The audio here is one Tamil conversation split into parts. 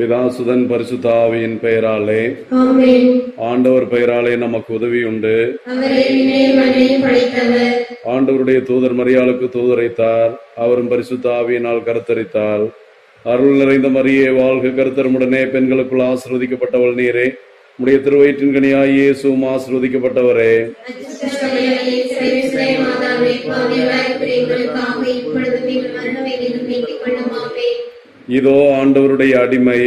பிதாசுதன் பரிசுத்தாவியின் பெயராலே ஆமென் ஆண்டவர் பெயராலே நமக்கு உதவி உண்டு அவரே விண்ணையும் மண்ணையும் படைத்தவர் ஆண்டவருடைய தூதர் மரியாளுக்கு தூதரைத்தார் அவரும் பரிசுத்தாவியினால் கருத்தரித்தார் அருள் நிறைந்த மரியே வாழ்க கருத்தருமுடனே பெண்களுக்குள் ஆசிர்வதிக்கப்பட்டவள் நீரே உடைய திருவயிற்றின் கனியாய் இயேசுவும் ஆசிர்வதிக்கப்பட்டவரே அச்சுத்தவரையே சர்வேஸ்வரே மாதாவே பாவிகளாய் எங்களுக்காக இப்பொழுது நீங்கள் மரண வேண்டியது வேண்டிக் கொள்ளும் ஆமென் இதோ ஆண்டவருடைய அடிமை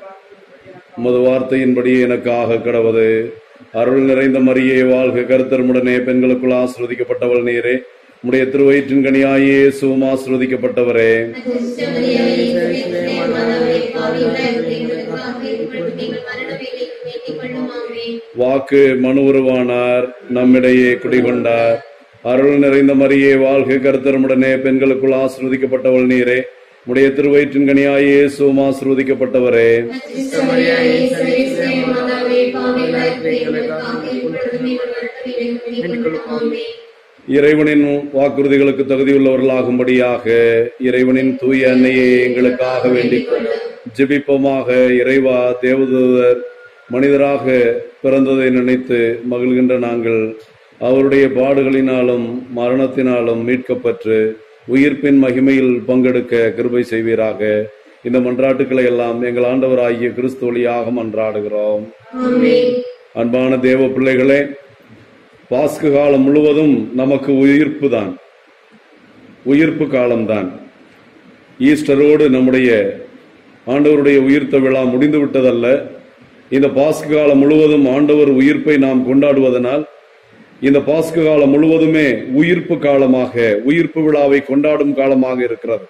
உமது வார்த்தையின்படி எனக்காக கடவது அருள் நிறைந்த மரியே வாழ்க கருத்தருமுடனே பெண்களுக்குள் ஆசிர்வதிக்கப்பட்டவள் நீரே உடைய திருவயிற்றின் கனியாய் இயேசுவும் ஆசிர்வதிக்கப்பட்டவரே அச்சுத்தவரையே சர்வேஸ்வரே மாதாவே பாவிகளாய் எங்களுக்காக இப்பொழுது நீங்கள் மரண வேண்டியது வேண்டிக் கொள்ளும் ஆமென் வாக்கு மனு உருவானார் நம்மிடையே குடிகொண்டார் அருள் நிறைந்த மரியே வாழ்க கருத்தருமுடனே பெண்களுக்குள் ஆசிர்வதிக்கப்பட்டவள் நீரே உடைய திருவயிற்றின் கனியாய் இயேசுவும் ஆசிர்வதிக்கப்பட்டவரே அச்சுத்தவரையே சர்வேஸ்வரே மாதாவே பாவிகளாய் எங்களுக்காக இப்பொழுது நீங்கள் மரண வேண்டியது வேண்டிக் கொள்ளும் ஆமென் இறைவனின் வாக்குறுதிகளுக்கு தகுதியுள்ளவர்களாகும்படியாக இறைவனின் தூய அன்னையே எங்களுக்காக வேண்டிக் கொள்ளும். ஜெபிப்போமாக இறைவா தேவதூதர் மனிதராக பிறந்ததை நினைத்து மகிழ்கின்ற நாங்கள் அவருடைய பாடுகளினாலும் மரணத்தினாலும் மீட்கப்பட்டு உயிர்ப்பின் மகிமையில் பங்கெடுக்க கிருபை செய்வீராக இந்த மன்றாட்டுக்களை எல்லாம் எங்கள் ஆண்டவராகிய கிறிஸ்து வழியாக மன்றாடுகிறோம் ஆமென் அன்பான தேவ பிள்ளைகளே பாஸ்கு காலம் முழுவதும் நமக்கு உயிர்ப்பு தான் உயிர்ப்பு காலம்தான் ஈஸ்டரோடு நம்முடைய ஆண்டவருடைய உயிர்த்த விழா முடிந்து விட்டதல்ல இந்த பாஸ்கு காலம் முழுவதும் ஆண்டவர் உயிர்ப்பை நாம் கொண்டாடுவதனால் இந்த பாஸ்கு காலம் முழுவதுமே உயிர்ப்பு காலமாக உயிர்ப்பு விழாவை கொண்டாடும் காலமாக இருக்கிறது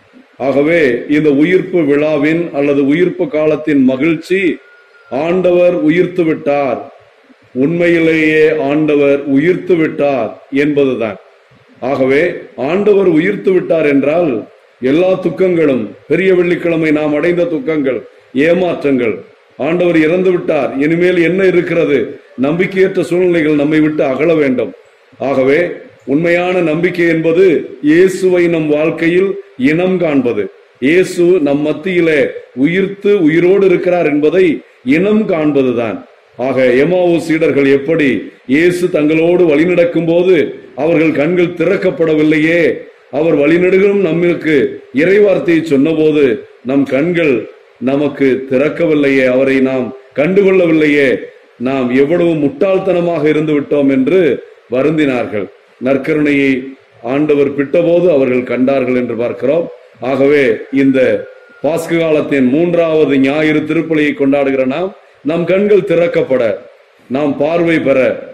ஆகவே இந்த உயிர்ப்பு விழாவின் அல்லது உயிர்ப்பு காலத்தின் மகிழ்ச்சி ஆண்டவர் உயிர்த்து விட்டார் உண்மையிலேயே ஆண்டவர் உயிர்த்து விட்டார் என்பதுதான் ஆகவே ஆண்டவர் உயிர்த்து விட்டார் என்றால் எல்லா துக்கங்களும் பெரிய வெள்ளிக்கிழமை நாம் அடைந்த துக்கங்கள் ஏமாற்றங்கள் ஆண்டவர் இறந்து விட்டார் இனிமேல் என்ன இருக்கிறது நம்பிக்கையற்ற சூழ்நிலைகள் நம்மை விட்டு அகல வேண்டும் ஆகவே உண்மையான நம்பிக்கை என்பது இயேசுவை நம் வாழ்க்கையில் இனம் காண்பது இயேசு நம் மத்தியிலே உயிர்த்து உயிரோடு இருக்கிறார் என்பதை இனம் காண்பதுதான் ஆக எமாவு சீடர்கள் எப்படி இயேசு தங்களோடு வழிநடக்கும் போது அவர்கள் கண்கள் திறக்கப்படவில்லையே அவர் வழிநடுகளும் நம்மளுக்கு இறைவார்த்தையை சொன்னபோது நம் கண்கள் நமக்கு திறக்கவில்லையே அவரை நாம் கண்டுகொள்ளவில்லையே நாம் எவ்வளவு முட்டாள்தனமாக இருந்து விட்டோம் என்று வருந்தினார்கள் நற்கருணையை ஆண்டவர் பிட்டபோது அவர்கள் கண்டார்கள் என்று பார்க்கிறோம் ஆகவே இந்த பாஸ்கு காலத்தின் மூன்றாவது ஞாயிறு திருப்பலியை கொண்டாடுகிற நாம் நம் கண்கள் திறக்கப்பட நாம் பார்வை பெற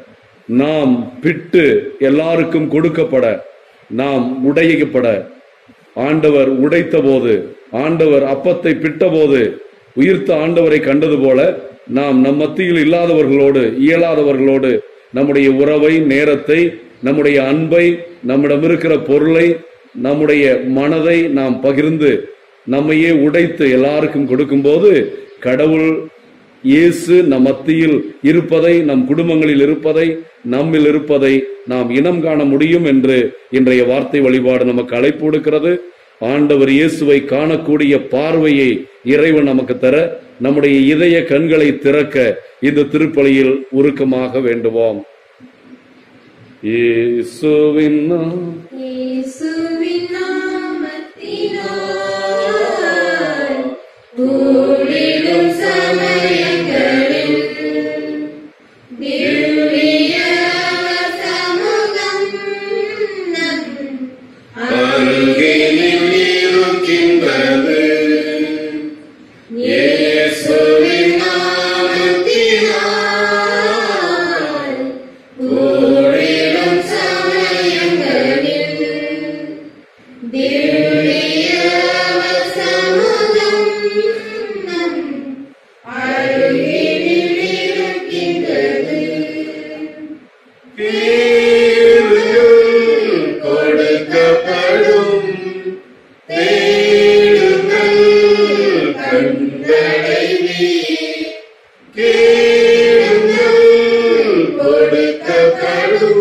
நாம் பிட்டு எல்லாருக்கும் கொடுக்கப்பட நாம் உடையப்பட ஆண்டவர் உடைத்த போது ஆண்டவர் அப்பத்தை பிட்ட போது உயிர்த்த ஆண்டவரை கண்டது போல நாம் நம் மத்தியில் இல்லாதவர்களோடு இயலாதவர்களோடு நம்முடைய உறவை நேரத்தை நம்முடைய அன்பை நம்மிடம் இருக்கிற பொருளை நம்முடைய மனதை நாம் பகிர்ந்து நம்மையே உடைத்து எல்லாருக்கும் கொடுக்கும்போது கடவுள் இயேசு நம் மத்தியில் இருப்பதை நம் குடும்பங்களில் இருப்பதை நம்மில் இருப்பதை நாம் இனம் காண முடியும் என்று இன்றைய வார்த்தை வழிபாடு நமக்கு அழைப்பு கொடுக்கிறது ஆண்டவர் இயேசுவை காணக்கூடிய பார்வையை இறைவன் நமக்கு தர நம்முடைய இதய கண்களை திறக்க இந்த திருப்பலியில் உருக்கமாக வேண்டுவோம் இயேசுவின் நா- இயேசுவின் நாமத்தினால் கூடிடும் சமயங்களில் திவ்ய சமூகம் நம் அருகினில் இருக்கின்றது இயேசுவின் நாமத்தினால் கூடிடும் சமயங்களில் திவ்ய சமூகம் நம் அருகினில் இருக்கின்றது கேளுங்கள் கொடுக்கப்படும் தேடுங்கள் கண்டடைவி கேளுங்கள் கொடுக்கப்படும்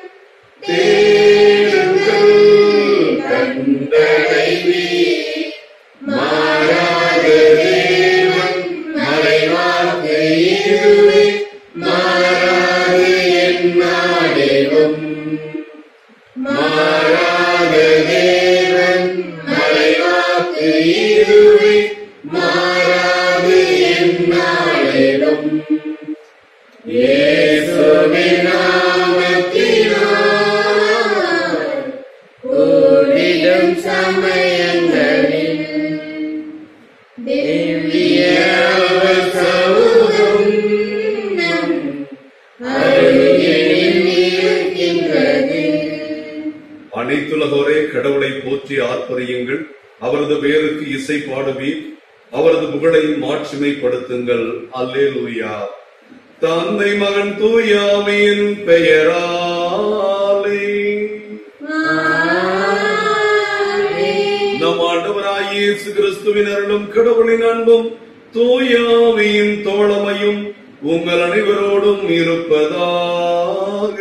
தேடுங்கள் கண்டடைவி மாறாத தேவன் மேலும் இயேசுவின் நாமத்தினால் கூடிடும் சமயங்களில் திவ்ய சமூகம் நம் அருகில் இருக்கின்றது அனைத்துலகோரே கடவுளை போற்றி ஆர்ப்பரியுங்கள் அவரது பேருக்கு இசை பாடுவீர் அவரது புகழை மாட்சிமைப்படுத்துங்கள் அல்லேலூயா தந்தை மகன் தூயாமையின் பெயராலே நம் ஆண்டவராய் இயேசு கிறிஸ்துவின் அருளும் கடவுளின் அன்பும் தூயாமையின் தோழமையும் உங்கள் அனைவரோடும் இருப்பதாக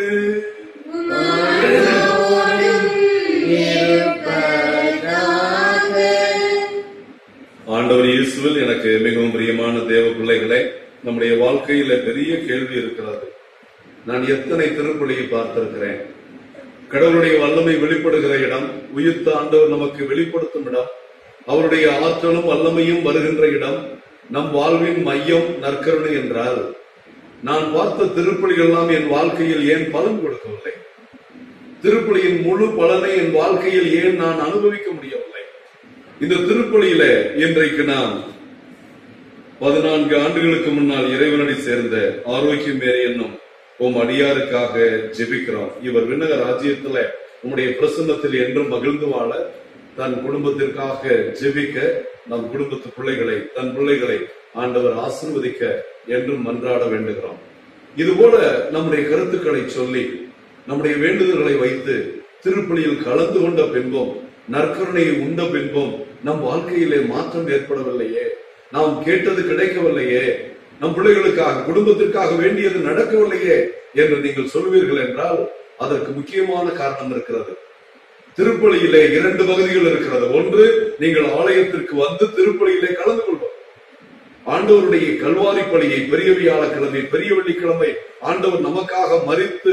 ஆண்டவர் இயேசுவில் எனக்கு மிகவும் பிரியமான தேவ பிள்ளைகளே நம்முடைய வாழ்க்கையில பெரிய கேள்வி இருக்கிறது நான் எத்தனை திருப்பலியை பார்த்திருக்கிறேன் கடவுளுடைய வல்லமை வெளிப்படுகிற இடம் உயிர்த்த ஆண்டவர் நமக்கு வெளிப்படுத்தும் இடம் அவருடைய ஆற்றலும் வல்லமையும் வருகின்ற இடம் நம் வாழ்வின் மையம் நற்கருணை என்றால் நான் பார்த்த திருப்பலிகள் எல்லாம் என் வாழ்க்கையில் ஏன் பலன் கொடுக்கவில்லை திருப்பலியின் முழு பலனை என் வாழ்க்கையில் ஏன் நான் அனுபவிக்க முடியவில்லை இந்த திருப்பலியில இன்றைக்கு நாம் பதினான்கு ஆண்டுகளுக்கு முன்னால் இறைவனடி சேர்ந்த ஆரோக்கியம் மேரி என்னும் உம் அடியாருக்காக ஜெபிக்கிறோம் இவர் விண்ணக ராஜ்யத்துல உம்முடைய பிரசன்னத்தில் என்றும் மகிழ்ந்து வாழ தன் குடும்பத்திற்காக ஜெபிக்க நம் குடும்பத்து பிள்ளைகளை தன் பிள்ளைகளை ஆண்டவர் ஆசிர்வதிக்க என்றும் மன்றாட வேண்டுகிறோம் இதுபோல நம்முடைய கருத்துக்களை சொல்லி நம்முடைய வேண்டுதல்களை வைத்து திருப்பலியில் கலந்து கொண்ட பின்பும் நற்கருணையை உண்ட பின்பும் நம் வாழ்க்கையிலே மாற்றம் ஏற்படவில்லையே நாம் கேட்டது கிடைக்கவில்லையே நம் பிள்ளைகளுக்காக குடும்பத்திற்காக வேண்டியது நடக்கவில்லையே என்று நீங்கள் சொல்வீர்கள் என்றால் அதற்கு முக்கியமான காரணம் இருக்கிறது திருப்பலியிலே இரண்டு பகுதிகள் இருக்கிறது ஒன்று நீங்கள் ஆலயத்திற்கு வந்து திருப்பலியிலே கலந்து கொள்வது ஆண்டவருடைய கல்வாரி பலியை பெரிய வியாழக்கிழமை பெரிய வெள்ளிக்கிழமை ஆண்டவர் நமக்காக மறித்து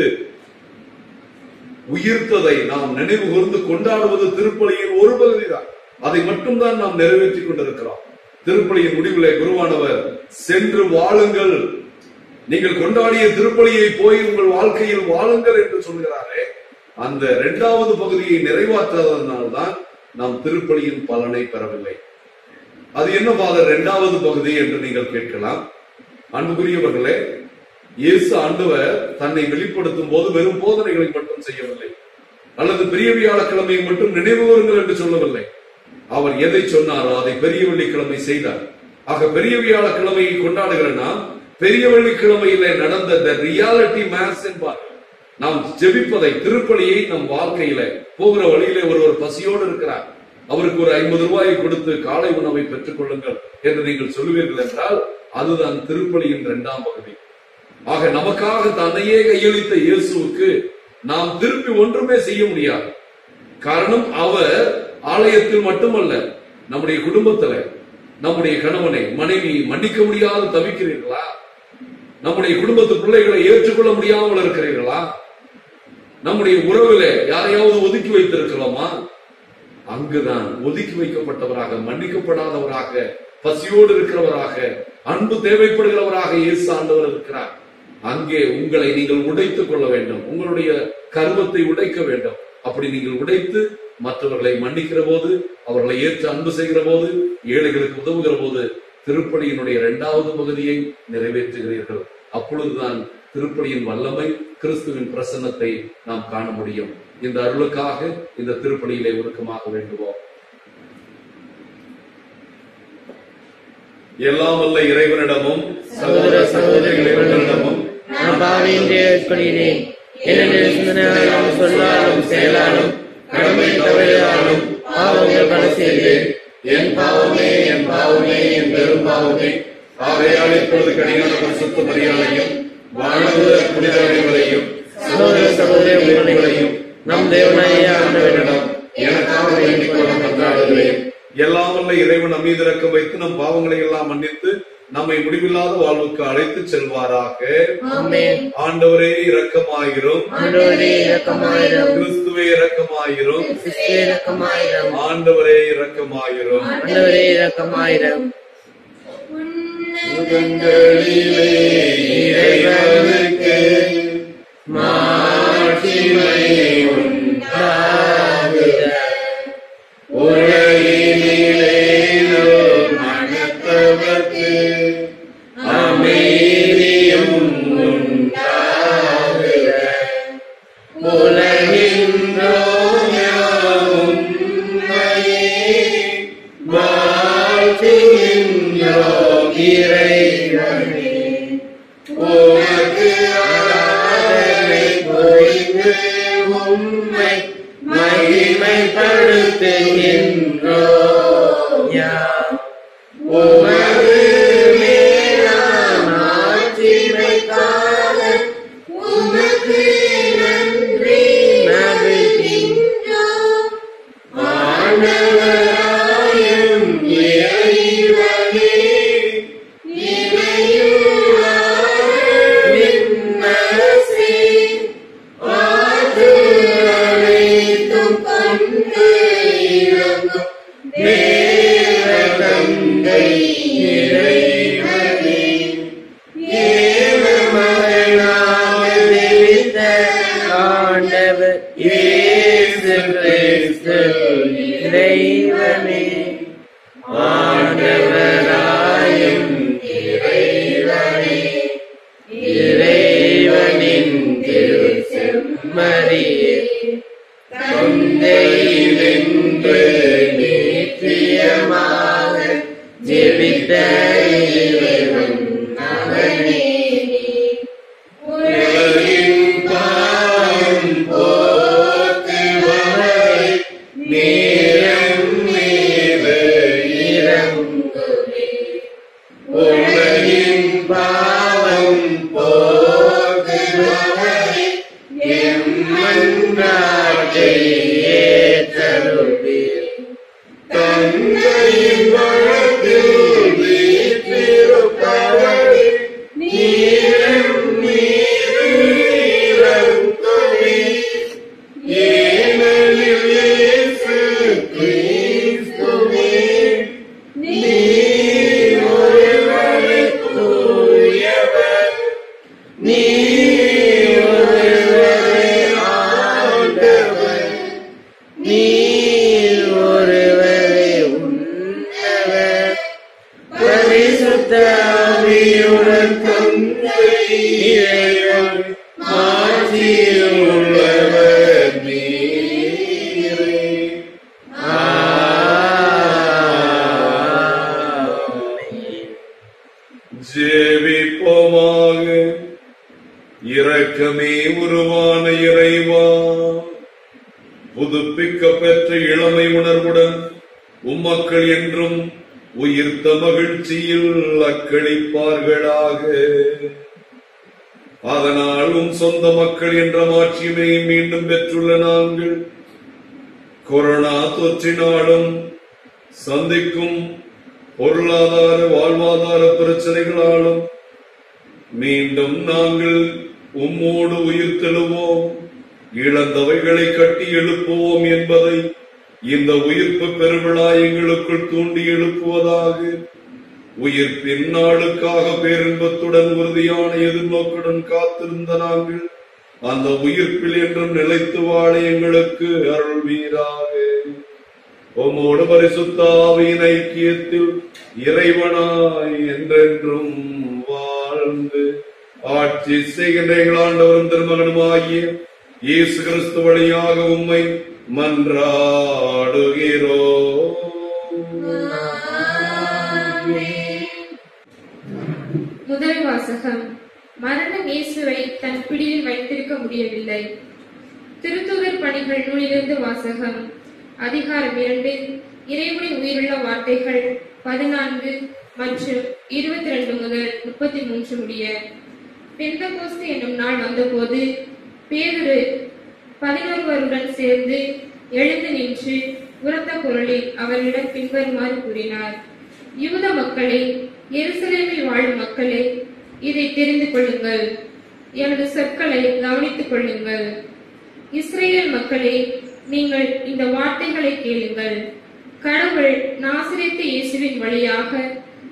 உயிர்த்ததை நாம் நினைவு கூர்ந்து கொண்டாடுவது திருப்பலியின் ஒரு பகுதிதான் அதை மட்டும்தான் நாம் நிறைவேற்றிக் கொண்டிருக்கிறோம் திருப்பலியின் முடிவிலே குருவானவர் சென்று வாழுங்கள் நீங்கள் கொண்டாடிய திருப்பலியை போய் உங்கள் வாழ்க்கையில் வாழுங்கள் என்று சொல்கிறாரே அந்த இரண்டாவது பகுதியை நிறைவாற்றாததனால்தான் நாம் திருப்பலியின் பலனை பெறவில்லை அது என்ன ஃபாதர் இரண்டாவது பகுதி என்று நீங்கள் கேட்கலாம் அன்புக்குரியவர்களே இயேசு ஆண்டவர் தன்னை வெளிப்படுத்தும் போது வெறும் போதனைகளை மட்டும் செய்யவில்லை அல்லது பெரிய வியாழக்கிழமையை மட்டும் நினைவு கூறுங்கள் என்று சொல்லவில்லை அவர் எதை சொன்னாரோ அதை பெரிய வெள்ளிக்கிழமை செய்தார் ஆக பெரிய வியாழக்கிழமையை கொண்டாடுகிற நாம் பெரிய வெள்ளிக்கிழமையிலே நடந்த த ரியாலிட்டி மேஸ் என்பார் நாம் ஜெபிப்பதை திருப்பலியை நம் வாழ்க்கையில போகிற வழியிலே ஒருவர் பசியோடு இருக்கிறார் அவருக்கு ஒரு ஐம்பது ரூபாயை கொடுத்து காலை உணவை பெற்றுக் கொள்ளுங்கள் என்று நீங்கள் சொல்லுவீர்கள் என்றால் அதுதான் திருப்பலியின் இரண்டாம் பகுதி ஆக நமக்காக தன்னையே கையளித்த இயேசுவுக்கு நாம் திருப்பி ஒன்றுமே செய்ய முடியாது காரணம் அவர் ஆலயத்தில் மட்டுமல்ல நம்முடைய குடும்பத்துல நம்முடைய கணவனை மனைவி மன்னிக்க முடியாது தவிக்கிறீர்களா நம்முடைய குடும்பத்து பிள்ளைகளை ஏற்றுக்கொள்ள முடியாமல் இருக்கிறீர்களா நம்முடைய உறவுல யாரையாவது ஒதுக்கி வைத்திருக்கிறோமா அங்குதான் ஒதுக்கி வைக்கப்பட்டவராக மன்னிக்கப்படாதவராக பசியோடு இருக்கிறவராக அன்பு தேவைப்படுகிறவராக இயேசு ஆண்டவர் இருக்கிறார் அங்கே உங்களை நீங்கள் உடைத்துக் கொள்ள வேண்டும் உங்களுடைய கர்வத்தை உடைக்க வேண்டும் அப்படி நீங்கள் உடைத்து மற்றவர்களை மன்னிக்கிற போது அவர்களை ஏற்று அன்பு செய்கிற போது ஏழைகளுக்கு உதவுகிற போது திருப்பலியினுடைய இரண்டாவது பகுதியை நிறைவேற்றுகிறீர்கள் அப்பொழுதுதான் திருப்பலியின் வல்லமை கிறிஸ்துவின் பிரசன்னத்தை நாம் காண முடியும் இந்த அருளுக்காக இந்த திருப்பலியிலே ஒருக்கமாக வேண்டுவோம் எல்லாம் வல்ல இறைவனிடமும் சகோதர சகோதரிகளிடமும் நான் பாவியின்றி ஏற்படுகிறேன் ஏனெனில் சிந்தனையாலும் சொல்லாலும் செயலாலும் கடமை தவறினாலும் பாவங்கள் பல செய்தேன் என் பாவமே என் பாவமே என் பெரும் பாவமே ஆகையால் இப்பொழுது கடிகான பரிசுத்த மரியாதையும் வாழ்வுள்ள புனித அனைவரையும் சகோதர சகோதரி உங்களையும் நம் தேவனாய ஆண்டவரிடம் எனக்காக வேண்டிக் கொள்ள மன்றாடுகிறேன் எல்லாம் வல்ல இறைவன் நம் மீது இறக்கம் வைத்து நம் பாவங்களை எல்லாம் மன்னித்து நம்மை முடிவில்லாத வாழ்வுக்கு அழைத்து செல்வாராக ஆமென் ஆண்டவரே இரக்கமாயிரும் ஆண்டவரே இரக்கமாயிரம் கிறிஸ்துவே இரக்கமாயிரும் கிறிஸ்துவே இரக்கமாயிரம் ஆண்டவரே இரக்கமாயிரும் ஆண்டவரே இரக்கமாயிரம் உன்னதங்களிலே இறைவனுக்கு மாட்சிமை உண்டாகுக உலகினிலே மனத்தவர்க்கு அமைதியும் உண்டாகுக உலகின்றோம் யாவும் உம்மையே வாழ்த்துகின்றோம் இறைவனே உமக்கு ஆதரவை பொழிந்து உம்மை மகிமைப்படுத்துகின்றோம் யாம் உமது மேலான ஆட்சிமைக்காக உமக்கு நன்றி நல்கின்றோம். ஆண்டவராயும் இறைவனே விண்ணரசே ஆற்றுரைத்தும் கொண்டு இறங்கும் தேவதந்தை இறைவனே ஏவமகனாக தெரிவித்த ஆண்டவர் இயேசு கிறிஸ்து இறைவனே ஆண்டவராயும் இறைவனே இறைவனின் திரு செம்மறியே தந்தையிலிருந்து நித்தியமாக ஜெபித்த இறைவன் மகனே உலகின் பாவம் போக்குபவரை நேரம் மீது இறங்குவே உலகின் பாவம் போக்குபவரை எம்மன்றாட்டை ஏற்றருள்வீர் தந்தையின் வழக்கில் வீற்றிருப்பவரை நீரம் நீரம் கொள்வீர் ஏனெனில் இயேசு கிறிஸ்துவே நீர் ஒருவரே தூயவர் நீர் ஒருவரே ஆண்டவர் நீர் ஒருவரே உன்னவர் பரிசுத்த ஆவியுடன் தந்தை இறைவன் மாற்றியில் உள்ளவர் நீரே ஆமென். ஜெபிப்போமாக இரக்கமே உருவான இறைவா புதுப்பிக்க பெற்ற இளமை உணர்வுடன் உம்மக்கள் என்றும் உயிர்த்த மகிழ்ச்சியில் அக்களிப்பார்களாக அதனால் உம் சொந்த மக்கள் என்ற மாட்சிமை மீண்டும் பெற்றுள்ள நாங்கள் கொரோனா தொற்றினாலும் சந்திக்கும் பொருளாதார வாழ்வாதார பிரச்சனைகளாலும் மீண்டும் நாங்கள் உம்மோடு உயிர் தெழுவோம் இழந்தவைகளை கட்டி எழுப்புவோம் என்பதை இந்த உயிர்ப்பு பெருவிழா எங்களுக்குள் தூண்டி எழுப்புவதாக உயிர்ப்பின் நாளுக்காக பேரின்பத்துடன் உறுதியான எதிர்நோக்குடன் காத்திருந்த நாங்கள் அந்த உயிர்ப்பில் என்றும் நிலைத்து வாழ எங்களுக்கு அருள்வீராக உம்மோடு பரிசுத்தாவின் ஐக்கியத்தில் இறைவனாய் என்றென்றும் வாழ்ந்து ஆட்சி செய்கின்ற எங்கள் ஆண்டவரும் திருமகனுமாகிய இயேசு கிறிஸ்து வழியாக உம்மை மன்றாடுகிறோம் முதல் வாசகம் மரணம் இயேசுவை தன் பிடியில் வைத்திருக்க முடியவில்லை திருத்துதர் பணிகள் நூலிலிருந்து வாசகம் அதிகாரம் இரண்டு இறைவனை உயிருள்ள வார்த்தைகள் பதினான்கு மற்றும் இருபத்தி ரெண்டு முதல் முப்பத்தி மூன்று முடிய பெந்தகோஸ்து என்னும் நாள் வந்தபோது பேதுரு பதினொருவருடன் சேர்ந்து எழுந்து நின்று உரத்த குரலில் அவர்களிடம் பின்வருமாறு கூறினார் யூத மக்களே எருசலேமில் வாழும் மக்களே இதை தெரிந்து கொள்ளுங்கள் எனது சொற்களை கவனித்துக் கொள்ளுங்கள் இஸ்ரேல் மக்களே நீங்கள் இந்த வார்த்தைகளை கேளுங்கள் கடவுள் நாசிரியத்து இயேசுவின் வழியாக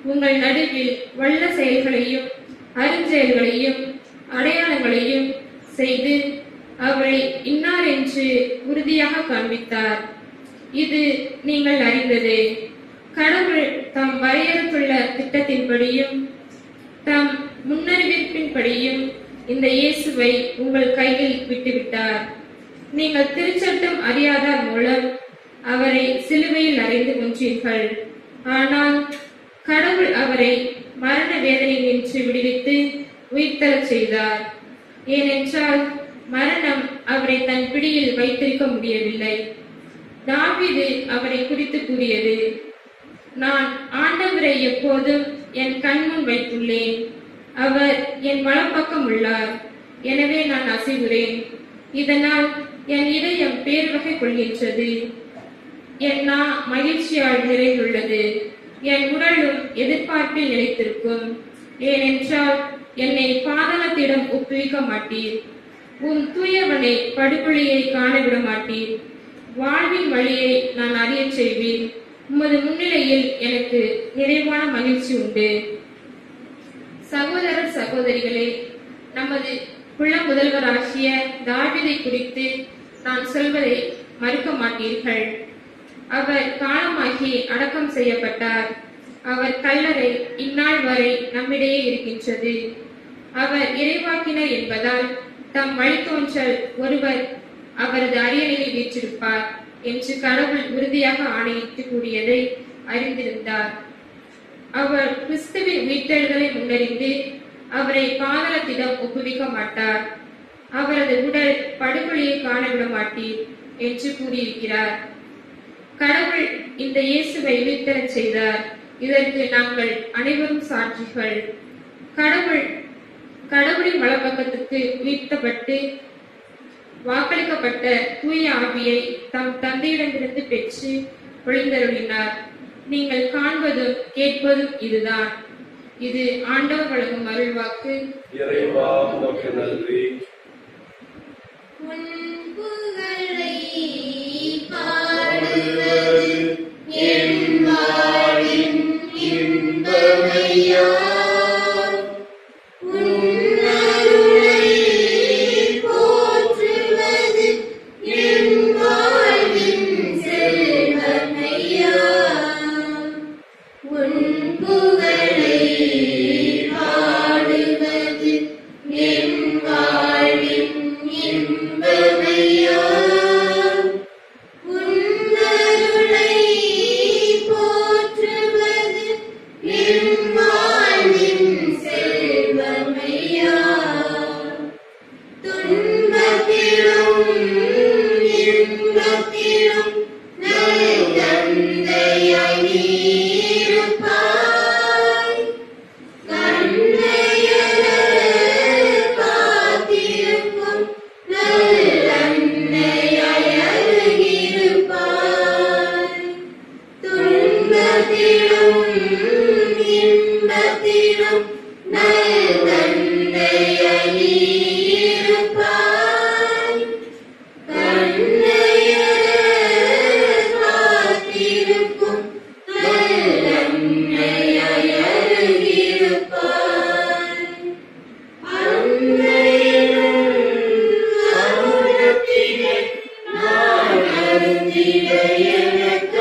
உங்கள் நடுவில் வல்ல செயல்களையும் அருஞ்செயல்களையும் அடையாளங்களையும் செய்து அவரை இன்னார் என்று உறுதியாக காண்பித்தார் இது நீங்கள் அறிந்தது கடவுள் தம் வரையறுத்துள்ள திட்டத்தின்படியும் தம் முன்னறிவிப்பின்படியும் இந்த இயேசுவை உங்கள் கையில் விட்டுவிட்டார் நீங்கள் திருச்சட்டம் அறியாதார் மூலம் அவரை சிலுவையில் அறைந்து கொன்றீர்கள் ஆனால் கடவுள் அவரை மரண வேதனை நின்று விடுவித்து உயிர்த்தெழச் செய்தார் ஏனென்றால் மரணம் அவரை தன் பிடியில் வைத்திருக்க முடியவில்லை தாவீது அவரை குறித்து கூறியது நான் ஆண்டவரை எப்போதும் என் கண்முன் வைத்துள்ளேன் அவர் என் வலப்பக்கம் உள்ளார் எனவே நான் அசைவுறேன் இதனால் என் இதயம் பேர்வகை கொள்கின்றது என் நா மகிழ்ச்சியால் நிறைந்துள்ளது என் உடலும் எதிர்பார்ப்பில் நிலைத்திருக்கும் ஏனென்றால் என்னை பாதாளத்திடம் ஒப்புவிக்க மாட்டீர் உன் தூயவனை படுகொலியை காணவிட மாட்டீர் வாழ்வின் வழியை நான் அறியச் செய்வேன் உமது முன்னிலையில் எனக்கு நிறைவான மகிழ்ச்சி உண்டு சகோதரர் சகோதரிகளே நமது குல முதல்வராகிய தாவிதை குறித்து நான் சொல்வதை மறுக்க மாட்டீர்கள் அவர் காலமாகி அடக்கம் செய்யப்பட்டார் அவர் கல்லறை இந்நாள் வரை நம்மிடையே இருக்கின்றது அவர் இறைவாக்கினர் என்பதால் தம் வழித்தோன்றல் ஒருவர் அவரது அரியணையில் வீற்றிருப்பார் என்று கடவுள் உறுதியாக ஆணையிட்டு கூறியதை அறிந்திருந்தார் அவர் கிறிஸ்துவின் உயிர்த்தெழுதலை முன்னறிந்து அவரை பாதாளத்திடம் ஒப்புவிக்க மாட்டார் அவரது உடல் படுகொலியை காணவிட மாட்டீர் என்று கூறியிருக்கிறார் கடவுள் இந்த இயேசுவை உயிர்த்தெழச் செய்தார் இதற்கு நாங்கள் அனைவரும் சாட்சிகள் கடவுள் கடவுளின் வலப்பக்கத்துக்கு உயர்த்தப்பட்டு வாக்களிக்கப்பட்ட தூய ஆவியை தம் தந்தையிடமிருந்து பெற்று ஒளிந்தருளினார் நீங்கள் காண்பதும் கேட்பதும் இதுதான் இது ஆண்டவர் வழங்கும் அருள்வாக்கு இறைவா உமக்கு நன்றி உன் புகழை பாடுவது என் வாழ்வின் இன்பமையா உன் அருளை போற்றுவது என் வாழ்வின் செல்வமையா உன் புகழை பாடுவது என் வாழ்வின் இன்பமையா உன்னருளை போற்றுவது என் வாழ்வின் செல்வமையா துன்பத்திலும் இன்பத்திலும் நல் தந்தையாய் நீ இருப்பாய் கண்ணையர காத்திருக்கும் நல்லன்னையாய் அருகிருப்பாய் துன்பத்திலும் இன்பத்திலும் நல்லன்னையாய் நீ இருப்பாய் கண்ணையர காத்திருக்கும் நல்லன்னையாய் அருகிருப்பாய் அன்னையிலும் அருளத்தினை நான் அருந்திட எனக்களிப்பாய்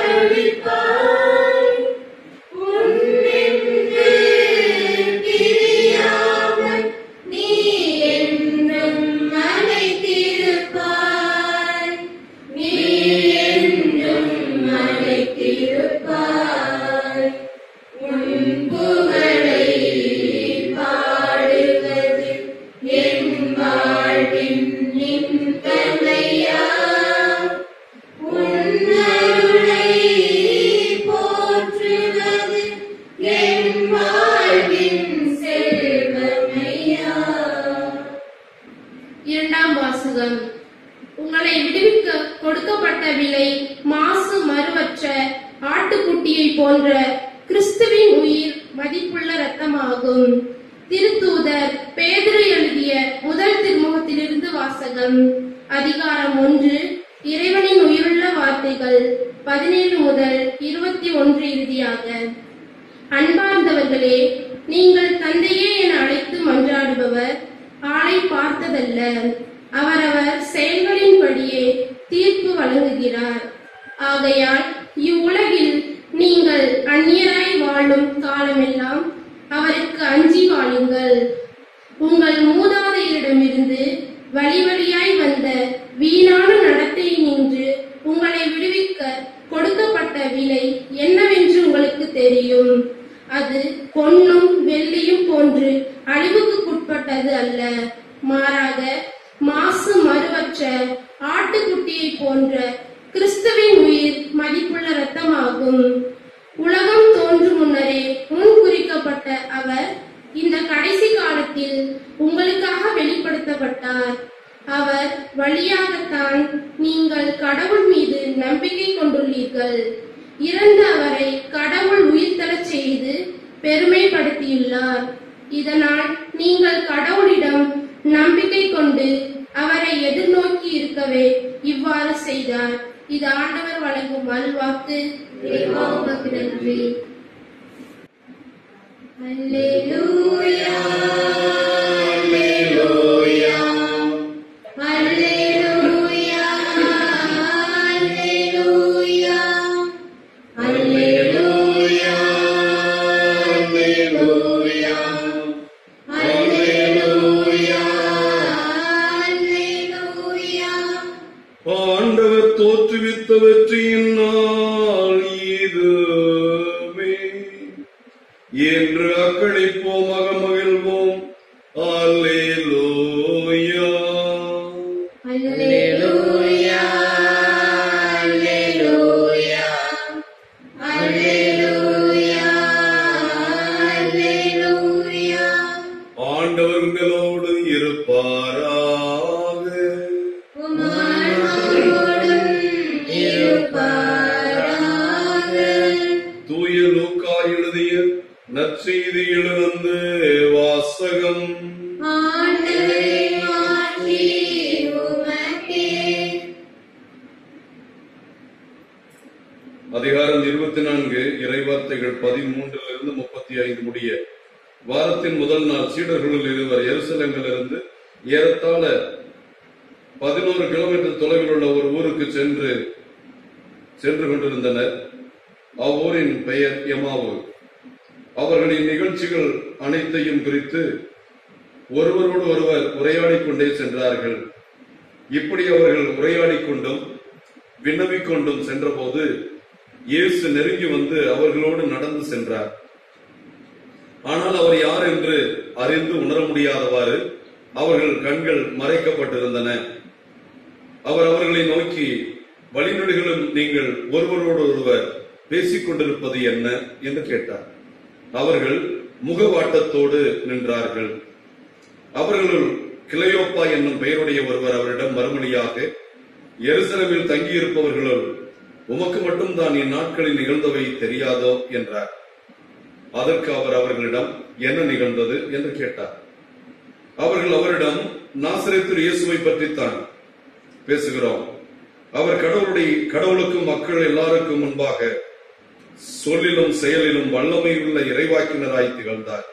உன்னென்று பிரியாமல் நீ என்றும் அழைத்திருப்பாய் நீ என்றும் அழைத்திருப்பாய் உன் புகழை பாடுவது என் வாழ்வின் இன்பமையா உன் அருளை போற்றுவது என் வாழ்வின் செல்வமையா இரண்டாம் வாசகம் உங்களை விடுவிக்க கொடுக்கப்பட்ட விலை மாசு மறுவற்ற ஆட்டுக்குட்டியை போன்ற கிறிஸ்துவின் உயிர் மதிப்புள்ள இரத்தமாகும் திருத்தூதர் பேதுரு எழுதிய முதல் திருமுகத்திலிருந்து வாசகம் அதிகாரம் ஒன்று இறைவனின் உயிருள்ள வார்த்தைகள் பதினேழு முதல் இருபத்தி ஒன்று இறுதியாக அன்பார்ந்தவர்களே நீங்கள் தந்தையே என அழைத்து மன்றாடுபவர் ஆளை பார்த்ததல்ல அவரவர் செயல்களின்படியே தீர்ப்பு வழங்குகிறார் ஆகையால் இவ்வுலகில் நீங்கள் அந்நியராய் வாழும் காலமெல்லாம் அவருக்கு அஞ்சி வாழுங்கள் உங்கள் மூதாதையரிடமிருந்து வழி வழியாய் வந்த வீணான நடத்தை நின்று உங்களை விடுவிக்க கொடுக்கப்பட்ட விலை என்னவென்று உங்களுக்கு தெரியும் அது பொன்னும் வெள்ளியும் போன்று அழிவுக்குட்பட்டது அல்ல மாறாக மாசு மறுவற்ற ஆட்டுக்குட்டியை போன்ற கிறிஸ்துவின் உயிர் மதிப்புள்ள இரத்தமாகும் உலகம் தோன்றும் முன்னரே முன் குறிக்கப்பட்ட அவர் இந்த கடைசி காலத்தில் உங்களுக்காக வெளிப்படுத்தப்பட்டார் அவர் வழியாகத்தான் நீங்கள் கடவுள் மீது நம்பிக்கை கொண்டுள்ளீர்கள் இறந்த அவரை கடவுள் உயிர்த்தெழச் செய்து பெருமைப்படுத்தியுள்ளார் இதனால் நீங்கள் கடவுளிடம் நம்பிக்கை கொண்டு அவரை எதிர்நோக்கி இருக்கவே இவ்வாறு செய்தார் இது ஆண்டவர் வழங்கும் அல்வாக்கு இறைவா உமக்கு நன்றி அல்லேலூயா அல்லேலூயா அல்லேலூயா அல்லேலூயா அல்லேலூயா அல்லேலூயா அல்லேலூயா அல்லேலூயா ஆண்டவர் தோற்றுவித்த வெற்றியின் நாள் இதுவே என்று அக்களிப்போம் அகமகிழ்வோம் அல்லேலூயா அல்லேலூயா அல்லேலூயா அல்லேலூயா அல்லேலூயா ஆண்டவர் உங்களோடு இருப்பாராக உம்மானோடும் இருப்பாராக தூய லூக்கா எழுதிய நற்செய்தியிலிருந்து வாசகம் ஆண்டவரே மாற்றி உமக்கே அதிகாரம் இருபத்தி நான்கு இறைவார்த்தைகள் பதிமூன்றிலிருந்து முப்பத்தி ஐந்து முடிய வாரத்தின் முதல் நாள் சீடர்களுள் இருவர் எருசலேமிலிருந்து ஏறத்தாழ பதினோரு கிலோமீட்டர் தொலைவில் உள்ள ஒரு ஊருக்கு சென்று சென்று கொண்டிருந்தனர் அவ்வூரின் பெயர் எமாவு அவர்களின் நிகழ்ச்சிகள் அனைத்தையும் குறித்து ஒருவரோடு ஒருவர் உரையாடிக் கொண்டே சென்றார்கள் இப்படி அவர்கள் உரையாடிக் கொண்டும் விண்ணவிக் கொண்டும் சென்றபோது இயேசு நெருங்கி வந்து அவர்களோடு நடந்து சென்றார் ஆனால் அவர் யார் என்று அறிந்து உணர முடியாதவாறு அவர்கள் கண்கள் மறைக்கப்பட்டிருந்தன அவர் அவர்களை நோக்கி வழிநடுகளும் நீங்கள் ஒருவரோடு ஒருவர் பேசிக் கொண்டிருப்பது என்ன என்று கேட்டார் அவர்கள் முகவாட்டத்தோடு நின்றார்கள் அவர்களுள் கிளையோப்பா என்னும் பெயருடைய ஒருவர் அவரிடம் மறுமொழியாக எருசலேமில் தங்கியிருப்பவர்களுள் உமக்கு மட்டும்தான் இந்நாட்களில் நிகழ்ந்தவை தெரியாதோ என்றார் அதற்கு அவர் அவர்களிடம் என்ன நிகழ்ந்தது என்று கேட்டார் அவர்கள் அவரிடம் நாசரேத்து இயேசுவை பற்றித்தான் பேசுகிறோம் அவர் கடவுளுடைய கடவுளுக்கும் மக்கள் எல்லாருக்கும் முன்பாக சொல்லிலும் செயலிலும் வல்லமை உள்ள இறைவாக்கினராய் திகழ்ந்தார்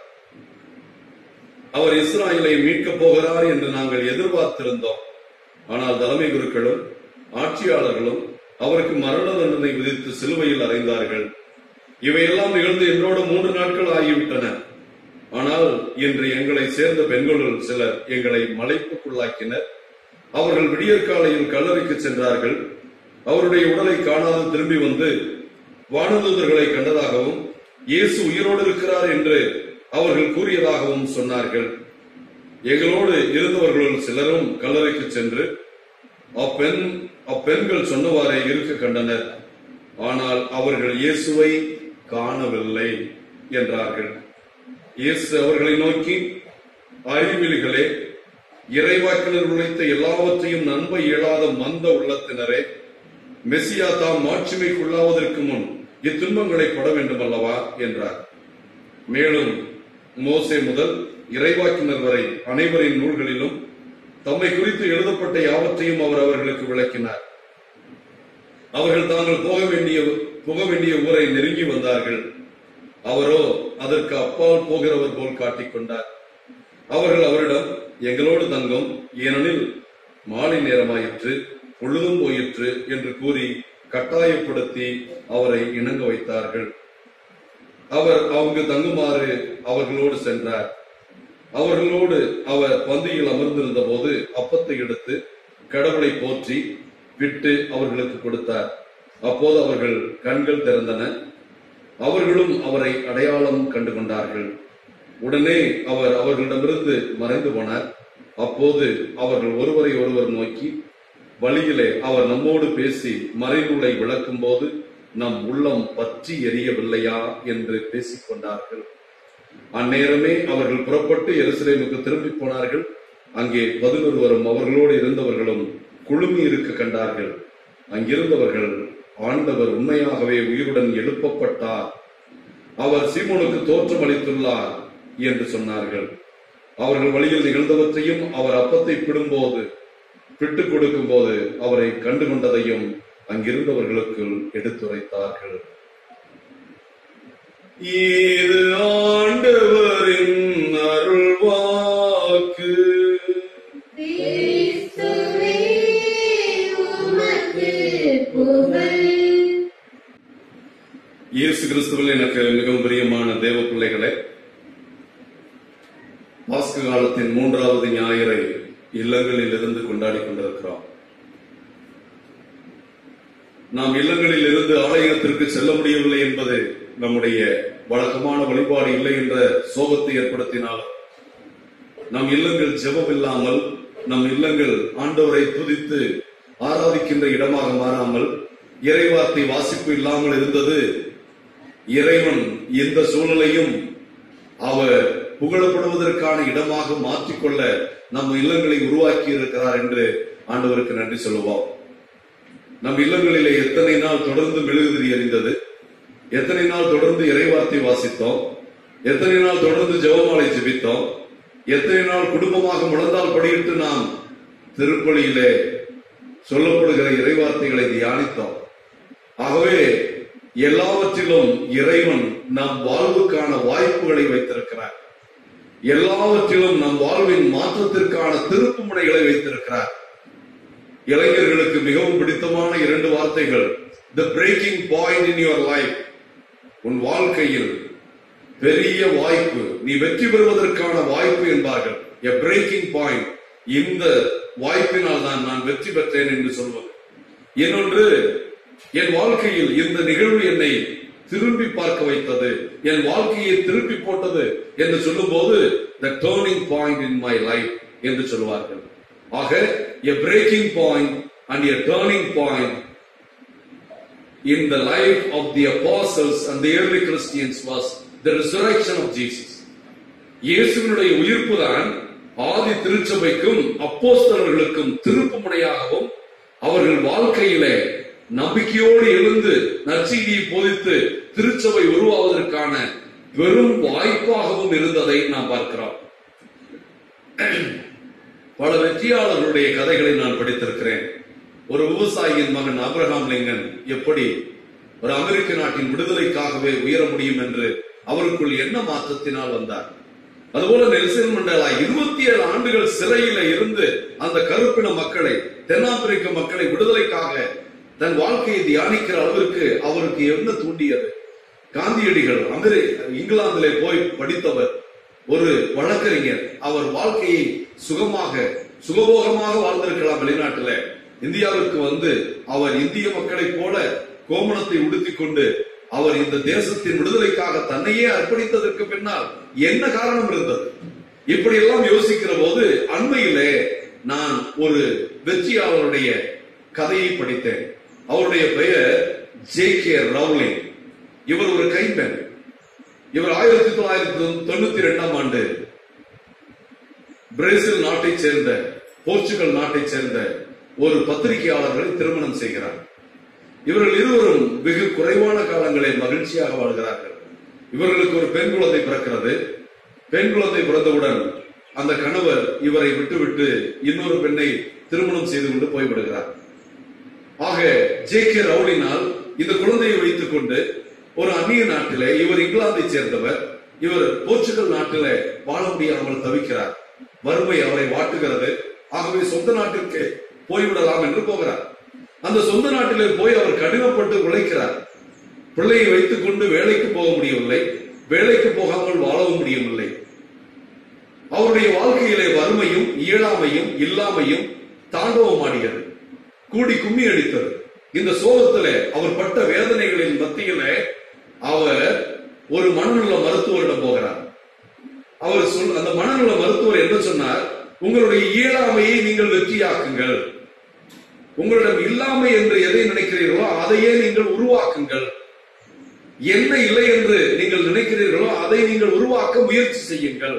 அவர் இஸ்ராயலை மீட்கப் போகிறார் என்று நாங்கள் எதிர்பார்த்திருந்தோம் ஆனால் தலைமை குருக்களும் ஆட்சியாளர்களும் அவருக்கு மரண தண்டனை விதித்து சிலுவையில் அறைந்தார்கள் இவையெல்லாம் நிகழ்ந்து என்னோடு மூன்று நாட்கள் ஆகிவிட்டன ஆனால் இன்று எங்களை சேர்ந்த பெண்களுள் சிலர் எங்களை மலைப்புக்குள்ளாக்கினர் அவர்கள் விடியற்காலையில் கல்லறைக்கு சென்றார்கள் அவருடைய உடலை காணாது திரும்பி வந்து வானதூதர்களை கண்டதாகவும் இயேசு உயிரோடு இருக்கிறார் என்று அவர்கள் கூறியதாகவும் சொன்னார்கள் எங்களோடு இருந்தவர்களுள் சிலரும் கல்லறைக்கு சென்று அப்பெண் அப்பெண்கள் சொன்னவாறே இருக்க கண்டனர் ஆனால் அவர்கள் இயேசுவை காணவில்லை என்றார்கள் இயேசு அவர்களை நோக்கி அறிவிலிகளே இறைவாக்கினர் உழைத்த எல்லாவற்றையும் நம்ப இயலாத மந்த உள்ளத்தினரே மெசியா தாம் மாட்சிமைக்குள்ளாவதற்கு முன் இத்துன்பங்களை பட வேண்டும் அல்லவா என்றார் மேலும் மோசே முதல் இறைவாக்கினர் வரை அனைவரின் நூல்களிலும் தம்மை குறித்து எழுதப்பட்ட யாவற்றையும் அவர் அவர்களுக்கு விளக்கினார் அவர்கள் தாங்கள் போக வேண்டிய போக வேண்டிய ஊரை நெருங்கி வந்தார்கள் அவரோ அதற்கு அப்பால் போகிறவர் போல் காட்டிக்கொண்டார் அவர்கள் அவரிடம் எங்களோடு தங்கும் ஏனெனில் மாலை நேரமாயிற்று பொழுதும் போயிற்று என்று கூறி கட்டாயப்படுத்தி அவரை இணங்க வைத்தார்கள் அவர் அங்கு தங்குமாறு அவர்களோடு சென்றார் அவர்களோடு அவர் பந்தியில் அமர்ந்திருந்த போது அப்பத்தை எடுத்து கடவுளை போற்றி விட்டு அவர்களுக்கு கொடுத்தார் அப்போது அவர்கள் கண்கள் திறந்தன அவர்களும் அவரை அடையாளம் கண்டு கொண்டார்கள் உடனே அவர் அவர்களிடமிருந்து மறைந்து போனார் அப்போது அவர்கள் ஒருவரை ஒருவர் நோக்கி வழியிலே அவர் நம்மோடு பேசி மறைநூலை விளக்கும் போது நம் உள்ளம் பற்றி எரியவில்லையா என்று பேசிக் கொண்டார்கள் அந்நேரமே அவர்கள் புறப்பட்டு எருசலேமுக்கு திரும்பி போனார்கள் அங்கே பதினொருவரும் அவர்களோடு இருந்தவர்களும் குழுமி இருக்க கண்டார்கள் அங்கிருந்தவர்கள் ஆண்டவர் உண்மையாகவே உயிருடன் எழுப்பப்பட்டார் அவர் சீமோனுக்கு தோற்றம் அளித்துள்ளார் என்று சொன்னார்கள் அவர்கள் வழியில் நிகழ்ந்தவற்றையும் அவர் அப்பத்தை பிடும்போது பிட்டுக் கொடுக்கும் போது அவரை கண்டு கொண்டதையும் அங்கிருந்தவர்களுக்கு எடுத்துரைத்தார்கள் இது ஆண்டவரின் அருள்வாக்கு கிறிஸ்துவே உமக்கு புகழ் இயேசு கிறிஸ்துவில் எனக்கு மிகவும் பிரியமான தேவ பிள்ளைகளே பாஸ்கு காலத்தின் மூன்றாவது ஞாயிறை இல்லங்களில் இருந்து கொண்டாடி கொண்டிருக்கிறோம் நாம் இல்லங்களில் இருந்து ஆலயத்திற்கு செல்ல முடியவில்லை என்பது நம்முடைய வழக்கமான வழிபாடு இல்லை என்ற சோகத்தை ஏற்படுத்தினாலும் நம் இல்லங்கள் ஜெபம் இல்லாமல் நம் இல்லங்கள் ஆண்டவரை துதித்து ஆராதிக்கின்ற இடமாக மாறாமல் இறைவார்த்தை வாசிப்பு இல்லாமல் இருந்தது இறைவன் எந்த சூழலையும் அவர் புகழப்படுவதற்கான இடமாக மாற்றிக்கொள்ள நம் இல்லங்களை உருவாக்கி இருக்கிறார் என்று ஆண்டவருக்கு நன்றி சொல்லுவோம் நம் இல்லங்களிலே எத்தனை நாள் தொடர்ந்து மெழுகுதிரி எரிந்தது எத்தனை நாள் தொடர்ந்து இறைவார்த்தை வாசித்தோம் எத்தனை நாள் தொடர்ந்து ஜெபமாலை ஜெபித்தோம் எத்தனை நாள் குடும்பமாக முழந்தால் படியிட்டு நாம் திருப்பலியிலே சொல்லப்படுகிற இறைவார்த்தைகளை தியானித்தோம் ஆகவே எல்லாவற்றிலும் இறைவன் நம் வாழ்வுக்கான வாய்ப்புகளை வைத்திருக்கிறார் எல்லாவற்றிலும் நம் வாழ்வின் மாற்றத்திற்கான திருப்பு முனைகளை வைத்திருக்கிறார் இளைஞர்களுக்கு மிகவும் பிடித்தமான இரண்டு வார்த்தைகள் the breaking point in your life உன் வாழ்க்கையில் பெரிய வாய்ப்பு நீ வெற்றி பெறுவதற்கான வாய்ப்பு என்பார்கள் எ பிரேக்கிங் பாயிண்ட் இந்த வாய்ப்பினால் தான் நான் வெற்றி பெற்றேன் என்று சொல்வது இன்னொன்று என் வாழ்க்கையில் இந்த நிகழ்வு என்னை திரும்பி பார்க்க வைத்தது என் வாழ்க்கையை திருப்பி போட்டது என்று சொல்லும்போது the turning point in my life என்று சொல்வார்கள் ஆக a breaking point and a turning point in the life of the apostles and the early Christians was the resurrection of Jesus. இயேசுவினுடைய உயிர்ப்பு தான் ஆதி திருச்சபைக்கும் அப்போஸ்தலர்களுக்கும் திருப்பு முனையாகவும் அவர்கள் வாழ்க்கையிலே நம்பிக்கையோடு எழுந்து நற்செய்தியை போதித்து திருச்சபை உருவாவதற்கான பெரும் வாய்ப்பாகவும் இருந்ததை நாம் பார்க்கிறோம் பல வெற்றியாளர்களுடைய கதைகளை நான் படித்திருக்கிறேன் ஒரு விவசாயியின் மகன் ஆபிரகாம் லிங்கன் எப்படி ஒரு அமெரிக்க நாட்டின் விடுதலைக்காகவே உயர முடியும் என்று அவருக்குள் என்ன மாற்றத்தினால் வந்தார் அதுபோல நெல்சன் மண்டேலா இருபத்தி ஏழு ஆண்டுகள் சிறையில இருந்து அந்த கருப்பின மக்களை தென்னாப்பிரிக்க மக்களை விடுதலைக்காக தன் வாழ்க்கையை தியானிக்கிற அளவிற்கு அவருக்கு என்ன தூண்டியது காந்தியடிகள் அமெரி இங்கிலாந்திலே போய் படித்தவர் ஒரு வழக்கறிஞர் அவர் வாழ்க்கையை சுகமாக சுகபோகமாக வாழ்ந்திருக்கலாம் வெளிநாட்டில இந்தியாவிற்கு வந்து அவர் இந்திய மக்களைப் போல கோமணத்தை உடுத்திக் கொண்டு அவர் இந்த தேசத்தின் விடுதலைக்காக தன்னையே அர்ப்பணித்ததற்கு பின்னால் என்ன காரணம் இருந்தது இப்படி எல்லாம் யோசிக்கிற போது அண்மையிலே நான் ஒரு வெற்றியாளருடைய கதையை படித்தேன் அவருடைய பெயர் ஜே கே ரவுலிங் இவர் ஒரு கைம்பெண் இவர் ஆயிரத்தி தொள்ளாயிரத்தி தொண்ணூத்தி ரெண்டாம் ஆண்டு பிரேசில் நாட்டைச் சேர்ந்த போர்ச்சுகல் நாட்டைச் சேர்ந்த ஒரு பத்திரிகையாளர்களை திருமணம் செய்கிறார் இவர்கள் இருவரும் வெகு குறைவான காலங்களே மகிழ்ச்சியாக வாழ்கிறார்கள் இவர்களுக்கு ஒரு பெண் குழந்தை பிறக்கிறது பெண் குழந்தை பிறந்தவுடன் அந்த கணவர் இவரை விட்டுவிட்டு இன்னொரு பெண்ணை திருமணம் செய்து கொண்டு போய்விடுகிறார் ஆக ஜே கே ரவுலினால் இந்த குழந்தையை வைத்துக் கொண்டு ஒரு அந்நிய நாட்டிலே இவர் இங்கிலாந்தை சேர்ந்தவர் இவர் போர்ச்சுகல் நாட்டிலே வாழ முடியாமல் தவிக்கிறார் வறுமை அவரை வாட்டுகிறது ஆகவே சொந்த நாட்டிற்கு போய்விடலாம் என்று போகிறார் அந்த சொந்த நாட்டிலே போய் அவர் கடினப்பட்டு உழைக்கிறார் பிள்ளையை வைத்துக் கொண்டு வேலைக்கு போக முடியவில்லை வேலைக்கு போகாமல் வாழவும் முடியவில்லை அவருடைய வாழ்க்கையிலே வறுமையும் இயலாமையும் இல்லாமையும் தாண்டவமாடியது கூடி கும்மி அடித்தது இந்த சோகத்திலே அவர் பட்ட வேதனைகளின் மத்தியிலே அவர் ஒரு மனநல மருத்துவரிடம் போகிறார் அவர் சொல் அந்த மனநல மருத்துவர் என்ன சொன்னார் உங்களுடைய இயலாமையை நீங்கள் வெற்றியாக்குங்கள் உங்களிடம் இல்லாமை என்று எதை நினைக்கிறீர்களோ அதையே நீங்கள் உருவாக்குங்கள் என்ன இல்லை என்று நீங்கள் நினைக்கிறீர்களோ அதை நீங்கள் உருவாக்க முயற்சி செய்யுங்கள்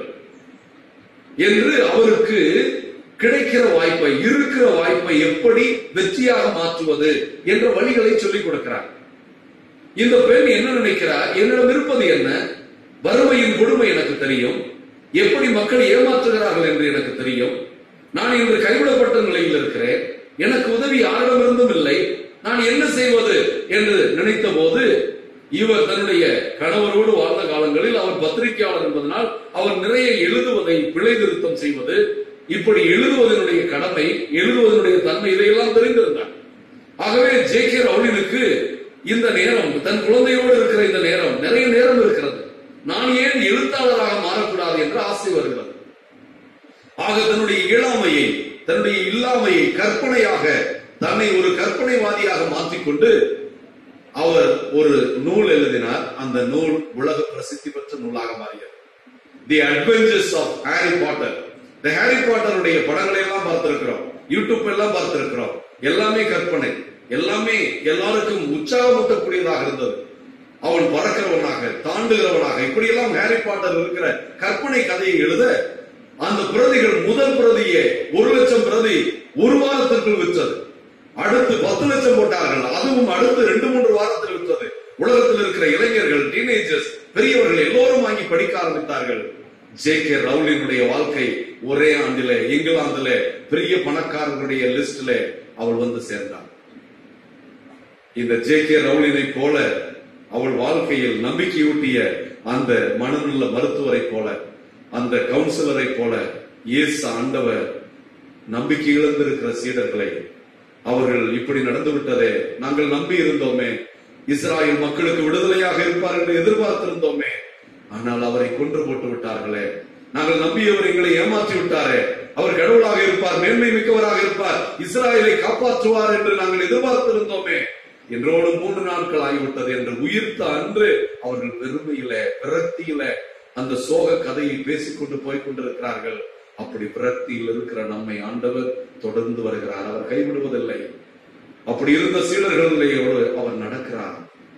என்று அவருக்கு கிடைக்கிற வாய்ப்பை இருக்கிற வாய்ப்பை எப்படி வெற்றியாக மாற்றுவது என்ற வழிகளை சொல்லிக் கொடுக்கிறார் இந்த பெண் என்ன நினைக்கிறார் என்னிடம் இருப்பது என்ன வறுமையின் கொடுமை எனக்கு தெரியும் எப்படி மக்கள் ஏமாற்றுகிறார்கள் என்று எனக்கு தெரியும் நான் இன்று கைவிடப்பட்ட நிலையில் இருக்கிறேன் எனக்கு உதவி யாரிடமிருந்தும் இல்லை நான் என்ன செய்வது என்று நினைத்த போது இவர் தன்னுடைய கணவரோடு வாழ்ந்த காலங்களில் அவர் பத்திரிகையாளர் என்பதனால் அவர் நிறைய எழுதுவதை பிழை திருத்தம் செய்வது இப்படி எழுதுவதனுடைய கடமை எழுதுவதனுடைய தன்மை இதையெல்லாம் தெரிந்திருந்தார் ஆகவே ஜே கே ரவுலினுக்கு இந்த நேரம் தன் குழந்தையோடு இருக்கிற இந்த நேரம் நிறைய நேரம் இருக்கிறது நான் ஏன் எழுத்தாளராக மாறக்கூடாது என்ற ஆசை வருகிறது ஆக தன்னுடைய இயலாமையை தன்னுடைய இல்லாமையை கற்பனையாக தன்னை ஒரு கற்பனைவாதியாக மாற்றிக்கொண்டு அவர் ஒரு நூல் எழுதினார் அந்த நூல் உலக பிரசித்தி பெற்ற நூலாக மாறியது the adventures of Harry Potter இந்த ஹாரி பாட்டருடைய படங்களை எல்லாம் பார்த்திருக்கிறோம் யூடியூப் எல்லாம் பார்த்திருக்கிறோம் எல்லாமே கற்பனை எல்லாமே எல்லாருக்கும் உற்சாகமூட்டக்கூடியதாக இருந்தது அவன் பறக்கிறவனாக தாண்டுகிறவனாக இப்படியெல்லாம் ஹாரி பாட்டர் இருக்கிற கற்பனை கதையை எழுத அந்த பிரதிகள் முதல் பிரதியே ஒரு லட்சம் பிரதி ஒரு வாரத்திற்குள் விற்றது அடுத்து பத்து லட்சம் போட்டார்கள் அதுவும் அடுத்து ரெண்டு மூன்று வாரத்தில் விற்றது உலகத்தில் இருக்கிற இளைஞர்கள் டீனேஜர்ஸ் பெரியவர்கள் எல்லோரும் வாங்கி படிக்க ஆரம்பித்தார்கள் ஜே கே ரவுலினுடைய வாழ்க்கை ஒரே ஆண்டிலே இங்கிலாந்துல பெரிய பணக்காரர்களுடைய லிஸ்ட்ல அவள் வந்து சேர்ந்தாள் இந்த ஜே கே ரவுலினை போல அவள் வாழ்க்கையில் நம்பிக்கையூட்டிய அந்த மனநல மருத்துவரை போல அந்த கவுன்சிலரை போல இயேசு ஆண்டவர் நம்பிக்கை இழந்திருக்கிற சீடர்களை அவர்கள் இப்படி நடந்து விட்டதே நாங்கள் நம்பி இருந்தோமே இஸ்ராயல் மக்களுக்கு விடுதலையாக இருப்பார் என்று எதிர்பார்த்திருந்தோமே ஆனால் அவரை கொன்று போட்டு விட்டார்களே நாங்கள் நம்பியவர் எங்களை ஏமாற்றி விட்டாரே அவர் கடவுளாக இருப்பார் மேன்மை மிக்கவராக இருப்பார் இஸ்ராயலை காப்பாற்றுவார் என்று நாங்கள் எதிர்பார்த்திருந்தோமே என்றோடு மூன்று நாட்கள் ஆகிவிட்டது என்று உயிர்த்த அன்று அவர்கள் பெருமையில விரக்தியில அந்த சோக கதையை பேசிக்கொண்டு போய் கொண்டிருக்கிறார்கள் அப்படி விரக்தியில் இருக்கிற நம்மை ஆண்டவர் தொடர்ந்து வருகிறார் அவர் கைவிடுவதில்லை அப்படி இருந்த சீடர்களோடு அவர் நடக்கிறார்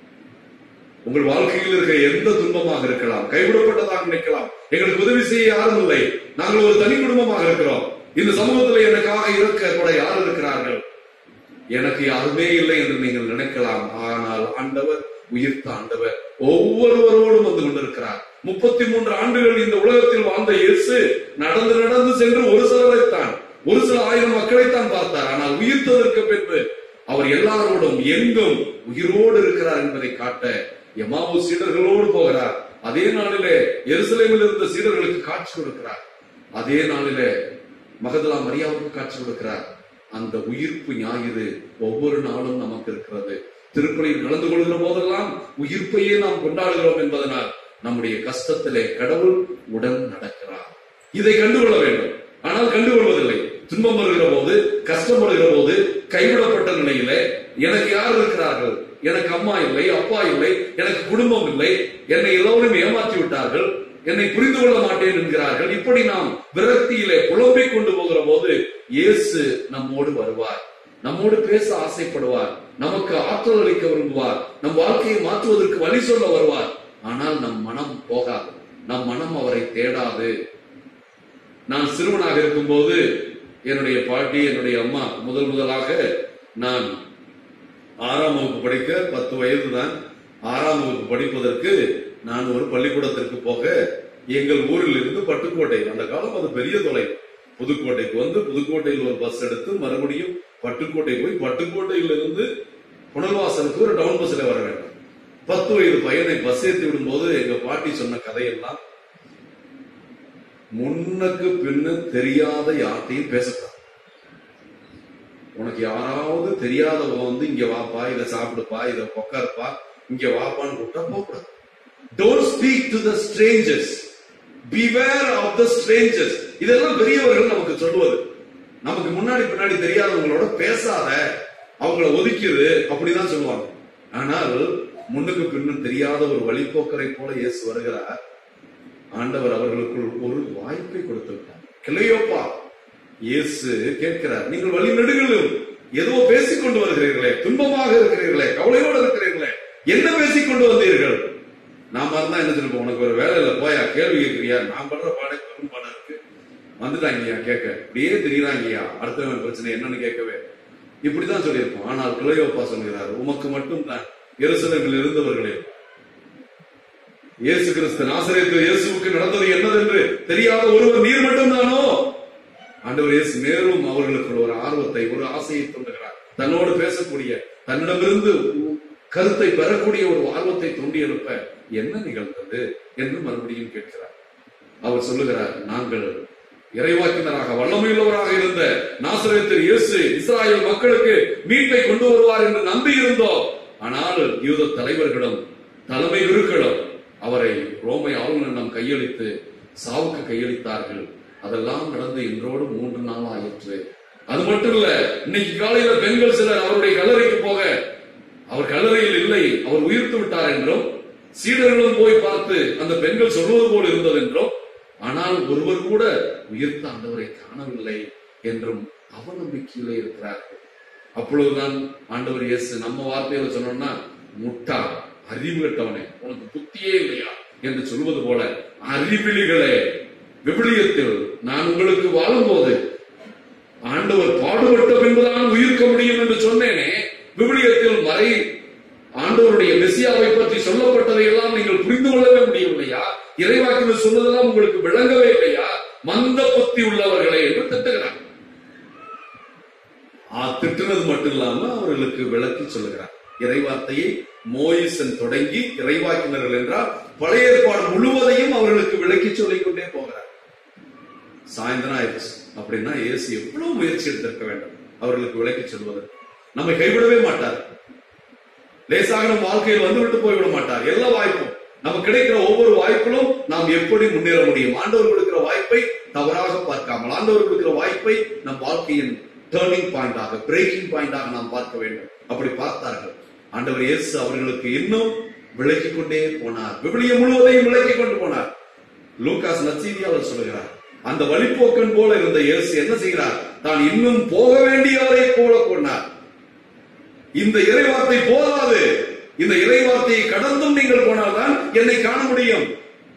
உங்கள் வாழ்க்கையில் இருக்க எந்த துன்பமாக இருக்கலாம் கைவிடப்பட்டதாக நினைக்கலாம் எங்களுக்கு உதவி செய்ய யாரும் இல்லை நாங்கள் ஒரு தனி குடும்பமாக இருக்கிறோம் இந்த சமூகத்தில் எனக்காக இருக்க கூட யார் இருக்கிறார்கள் எனக்கு யாருமே இல்லை என்று நீங்கள் நினைக்கலாம் ஆனால் ஆண்டவர் உயிர்த்த ஆண்டவர் ஒவ்வொருவரோடும் வந்து கொண்டிருக்கிறார் முப்பத்தி மூன்று ஆண்டுகள் இந்த உலகத்தில் வாழ்ந்த இயேசு நடந்து நடந்து சென்று ஒரு சிலரைத்தான் ஒரு சில ஆயிரம் மக்களைத்தான் பார்த்தார் ஆனால் உயிர்த்ததற்கு பின்பு அவர் எல்லாரோடும் எங்கும் உயிரோடு இருக்கிறார் என்பதை காட்ட எமாவு சீடர்களோடு போகிறார் அதே நாளிலே எருசலேமில் இருந்த சீடர்களுக்கு காட்சி கொடுக்கிறார் அதே நாளிலே மகதலா மரியாவுக்கு காட்சி கொடுக்கிறார் அந்த உயிர்ப்பு ஞாயிறு ஒவ்வொரு நாளும் நமக்கு இருக்கிறது திருப்பலியில் கலந்து கொள்கிற போதெல்லாம் உயிர்ப்பையே நாம் கொண்டாடுகிறோம் என்பதனால் நம்முடைய கஷ்டத்திலே கடவுள் உடன் நடக்கிறார் இதை கண்டுகொள்ள வேண்டும் ஆனால் கண்டுகொள்வதில்லை துன்பம் வருகிற போது கஷ்டம் வருகிற போது கைவிடப்பட்ட நிலையிலே எனக்கு யார் இருக்கிறார்கள் எனக்கு அம்மா இல்லை அப்பா இல்லை எனக்கு குடும்பம் இல்லை என்னை எல்லோரும் ஏமாற்றி விட்டார்கள் என்னை புரிந்து கொள்ள மாட்டேன் என்கிறார்கள் இப்படி நாம் விரக்தியிலே புலம்பிக் கொண்டு போகிற போது இயேசு நம்மோடு வருவார் நம்மோடு பேச ஆசைப்படுவார் நமக்கு ஆற்றல் அளிக்க விரும்புவார் நம் வாழ்க்கையை மாற்றுவதற்கு வழி சொல்ல வருவார் ஆனால் நம் மனம் போகாது நம் மனம் அவரை தேடாது நான் சிறுவனாக இருக்கும்போது என்னுடைய பாட்டி என்னுடைய அம்மா முதல் முதலாக நான் ஆறாம் வகுப்பு படிக்க பத்து வயது தான் ஆறாம் வகுப்பு படிப்பதற்கு நான் ஒரு பள்ளிக்கூடத்திற்கு போக எங்கள் ஊரில் இருந்து பட்டுக்கோட்டை அந்த காலம் அது பெரிய தொலை புதுக்கோட்டைக்கு வந்து புதுக்கோட்டையில் ஒரு பஸ் எடுத்து மறுபடியும் பட்டுக்கோட்டை போய் பட்டுக்கோட்டையில் இருந்து புனர்வாசலுக்கு ஒரு டவுன் பஸ்ல வர வேண்டும் பத்து வயது பையனை பஸ் ஏற்றி விடும்போது எங்க பாட்டி சொன்ன கதையெல்லாம் முன்னுக்கு பின்னு தெரியாத யார்ட்டையும் பேசக்கூடாது உனக்கு யாராவது தெரியாதவங்க வந்து இங்க வாப்பா இதை சாப்பிடுப்பா இதை உட்காருப்பா இங்க வாப்பான்னு கூப்பிட்டா போகக்கூடாது don't speak to the strangers beware of the strangers இதெல்லாம் பெரியவர்கள் நமக்கு சொல்லுவது நமக்கு முன்னாடி பின்னாடி தெரியாதவங்களோட பேசாத அவங்கள ஒதுக்கிடு அப்படிதான் சொல்லுவாங்க ஆனால் முன்னுக்கு பின்னும் தெரியாத ஒரு வழிபோக்கரை போல இயேசு வருகிறார் ஆண்டவர் அவர்களுக்குள் ஒரு வாய்ப்பை கொடுத்து விட்டார் கிளையோப்பா இயேசு கேட்கிறார் நீங்கள் வழி நெடுகளும் ஏதோ பேசிக் கொண்டு வருகிறீர்களே துன்பமாக இருக்கிறீர்களே கவலையோடு இருக்கிறீர்களே என்ன பேசிக் கொண்டு வந்தீர்கள் நாம இருந்தா என்ன சொல்லுவோம் உனக்கு ஒரு வேலை இல்ல போயா கேள்வி கேட்கிறியா நான் பண்ற பாடே பெரும் பாடம் இருக்கு வந்துட்டாங்கய்யா கேட்க அப்படியே தெரியுறாங்கய்யா அடுத்தவன் பிரச்சனை என்னன்னு கேட்கவே இப்படிதான் சொல்லியிருப்போம் ஆனால் கிளையோப்பா சொல்கிறார் உமக்கு மட்டும் தான் எருசலேமில் இருந்தவர்களே இயேசு கிறிஸ்து நாசரேத்து இயேசுவுக்கு நடந்தது என்னதென்று தெரியாத ஒருவர் நீர் மட்டும்தானோ ஆண்டவர் இயேசு மேலும் அவர்களுக்கு ஒரு ஆர்வத்தை ஒரு ஆசையை தூண்டுகிறார் தன்னோடு பேசக்கூடிய தன்னிடமிருந்து கருத்தை பெறக்கூடிய ஒரு ஆர்வத்தை தூண்டி எழுப்ப என்ன நிகழ்ந்தது என்று மறுபடியும் கேட்கிறார் அவர் சொல்லுகிறார் நாங்கள் இறைவாக்கினராக வல்லமையுள்ளவராக இருந்த நாசரேத்தர் இயேசு இஸ்ராயல் மக்களுக்கு மீட்பை கொண்டு வருவார் என்று நம்பி இருந்தோம் ஆனால் யூத தலைவர்களும் தலைமை குருக்களும் அவரை ரோமை ஆளுநரிடம் கையளித்து சாவுக்கு கையளித்தார்கள் அதெல்லாம் நடந்து இன்றோடு மூன்று நாள் ஆயிற்று அது மட்டும் இல்ல இன்னைக்கு காலையில பெண்கள் சிலர் அவருடைய கல்லறைக்கு போக அவர் கல்லறையில் இல்லை அவர் உயிர்த்து விட்டார் என்றும் சீடர்களும் போய் பார்த்து அந்த பெண்கள் சொல்வது போல் இருந்தது என்றும் ஆனால் ஒருவர் கூட உயிர்த்த ஆண்டவரை காணவில்லை என்றும் அவநம்பிக்கையிலே இருக்கிறார்கள் அப்பொழுதுதான் ஆண்டவர் இயேசு நம்ம வார்த்தையில சொன்னோம்னா முட்டா அறிவு கட்டவனே உனக்கு புத்தியே இல்லையா என்று சொல்வது போல அறிவிலிகளே விவிலியத்தில் நான் உங்களுக்கு வாழும்போது ஆண்டவர் பாடுபட்ட பின்புதான் உயிர்க்க முடியும் என்று சொன்னேனே விவிலியத்தில் மறை ஆண்டவருடைய மெசியாவை பற்றி சொல்லப்பட்டதை எல்லாம் நீங்கள் புரிந்து கொள்ளவே முடியவில்லையா இறைவாக்கினர் சொன்னதெல்லாம் உங்களுக்கு விளங்கவே இல்லையா மந்த புத்தி உள்ளவர்களே என்று திட்டுகிறார் ஆ, திட்டுனது மட்டும் இல்லாம அவர்களுக்கு விளக்கி சொல்லுகிறார் இறைவார்த்தையை மோயிசன் தொடங்கி இறைவாக்கினர்கள் என்றால் பழைய ஏற்பாடு முழுவதையும் அவர்களுக்கு விளக்கி சொல்லிக் கொண்டே போகிறார் சாயந்தரம் ஆயிடுச்சு அப்படின்னா இயேசு எவ்வளவு முயற்சி எடுத்திருக்க வேண்டும் அவர்களுக்கு விளக்கி சொல்வது நம்மை கைவிடவே மாட்டார் லேசாக நம் வாழ்க்கையில் வந்துவிட்டு போய்விட மாட்டார் எல்லா வாய்ப்பும் நமக்கு கிடைக்கிற ஒவ்வொரு வாய்ப்பிலும் நாம் எப்படி முன்னேற முடியும் ஆண்டவர் கொடுக்கிற வாய்ப்பை தவறாக பார்க்காமல் ஆண்டவர் கொடுக்கிற வாய்ப்பை நம் வாழ்க்கையின் டேர்னிங் பாயிண்டாக பிரேக்கிங் பாயிண்டாக நாம் பார்க்க வேண்டும் அப்படி பார்த்தார்கள் ஆண்டவர் இயேசு அவர்களுக்கு இன்னும் விளக்கிக் கொண்டே போனார் விவிலியம் முழுவதையும் விளக்கிக் கொண்டு போனார் லூகாஸ் நச்சீதியாளர் சொல்லுகிறார் அந்த வழிப்போக்கன் போல இருந்த இயேசு என்ன செய்கிறார் தான் இன்னும் போக வேண்டியவரை போல கொண்டார் இந்த இறைவார்த்தை போதாது இந்த இறைவார்த்தையை கடந்தும் நீங்கள் போனால்தான் என்னை காண முடியும்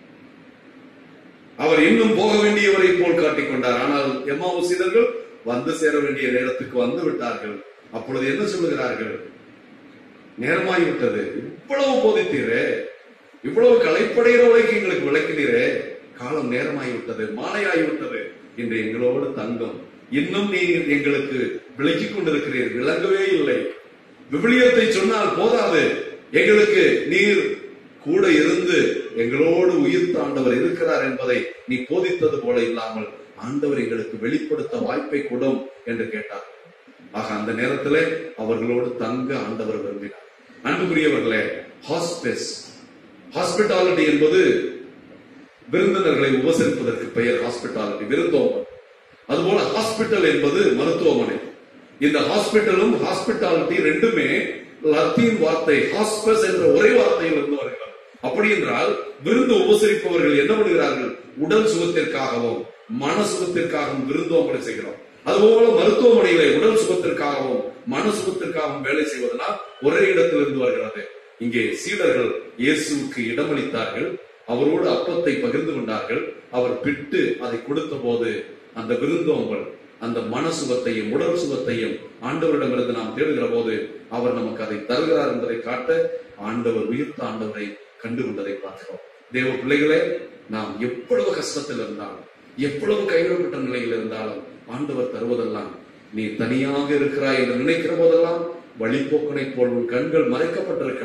அவர் இன்னும் போக வேண்டியவரை போல் காட்டிக் கொண்டார் ஆனால் எம்மாவு சீடர்கள் வந்து சேர வேண்டிய நேரத்துக்கு வந்து விட்டார்கள் அப்பொழுது என்ன சொல்லுகிறார்கள் நேரமாகிவிட்டது இவ்வளவு போதித்தீரே இவ்வளவு கலைப்படைகிற வரைக்கும் எங்களுக்கு விளக்கினீரே காலம் நேரமாகிவிட்டது மாலையாகிவிட்டது இன்று எங்களோடு தங்கம் இன்னும் நீர் எங்களுக்கு விளக்கிக் கொண்டிருக்கிறீர் விளங்கவே இல்லை விவிலியத்தை சொன்னால் போதாது எங்களுக்கு நீர் கூட இருந்து எங்களோடு உயிர்த்த ஆண்டவர் இருக்கிறார் என்பதை நீ போதித்தது போல இல்லாமல் ஆண்டவர் எங்களுக்கு வெளிப்படுத்த வாய்ப்பை கொடும் என்று கேட்டார் ஆக அந்த நேரத்திலே அவர்களோடு தங்க ஆண்டவர் விரும்பினார் அன்புக்குரியவர்களே ஹாஸ்பிஸ் ஹாஸ்பிட்டாலிட்டி என்பது விருந்தினர்களை உபசரிப்பதற்கு பெயர் ஹாஸ்பிட்டாலிட்டி விருந்தோம்பல் அதுபோல ஹாஸ்பிட்டல் என்பது மருத்துவமனை இந்த ஹாஸ்பிட்டலும் ஹாஸ்பிட்டாலிட்டி ரெண்டுமே லத்தீன் வார்த்தை ஹாஸ்பஸ் என்ற ஒரே வார்த்தையில் இருந்து வருகிறது அப்படி என்றால் விருந்து உபசரிப்பவர்கள் என்ன பண்ணுகிறார்கள் உடல் சுகத்திற்காகவும் மன சுகத்திற்காகவும் விருந்தோம்பலை செய்கிறோம் அதுபோல மருத்துவமனையிலே உடல் சுகத்திற்காகவும் மன சுகத்திற்காகவும் வேலை செய்வதனால் ஒரே இடத்திலிருந்து வருகிறது இங்கே சீடர்கள் இயேசுவுக்கு இடமளித்தார்கள் அவரோடு அப்பத்தை பகிர்ந்து கொண்டார்கள் அவர் பிட்டு அதை கொடுத்த போது அந்த விருந்தோம்பல் அந்த மன சுகத்தையும் உடல் சுகத்தையும் ஆண்டவரிடமிருந்து நாம் தேடுகிற போது அவர் நமக்கு அதை தருகிறார் என்பதை காட்ட ஆண்டவர் உயிர்த்த ஆண்டவரை கண்டு கொண்டதை பார்க்கிறோம் தேவ பிள்ளைகளே நாம் எவ்வளவு கஷ்டத்தில் இருந்தாலும் எவ்வளவு கைவிடப்பட்ட நிலையில் இருந்தாலும் ஆண்டவர் தருவதெல்லாம் நீ தனியாக இருக்கிறாய் என்று நினைக்கிற போதெல்லாம் வழிபோக்கனை போல் உன் கண்கள் மறைக்கப்பட்டிருக்கலாம்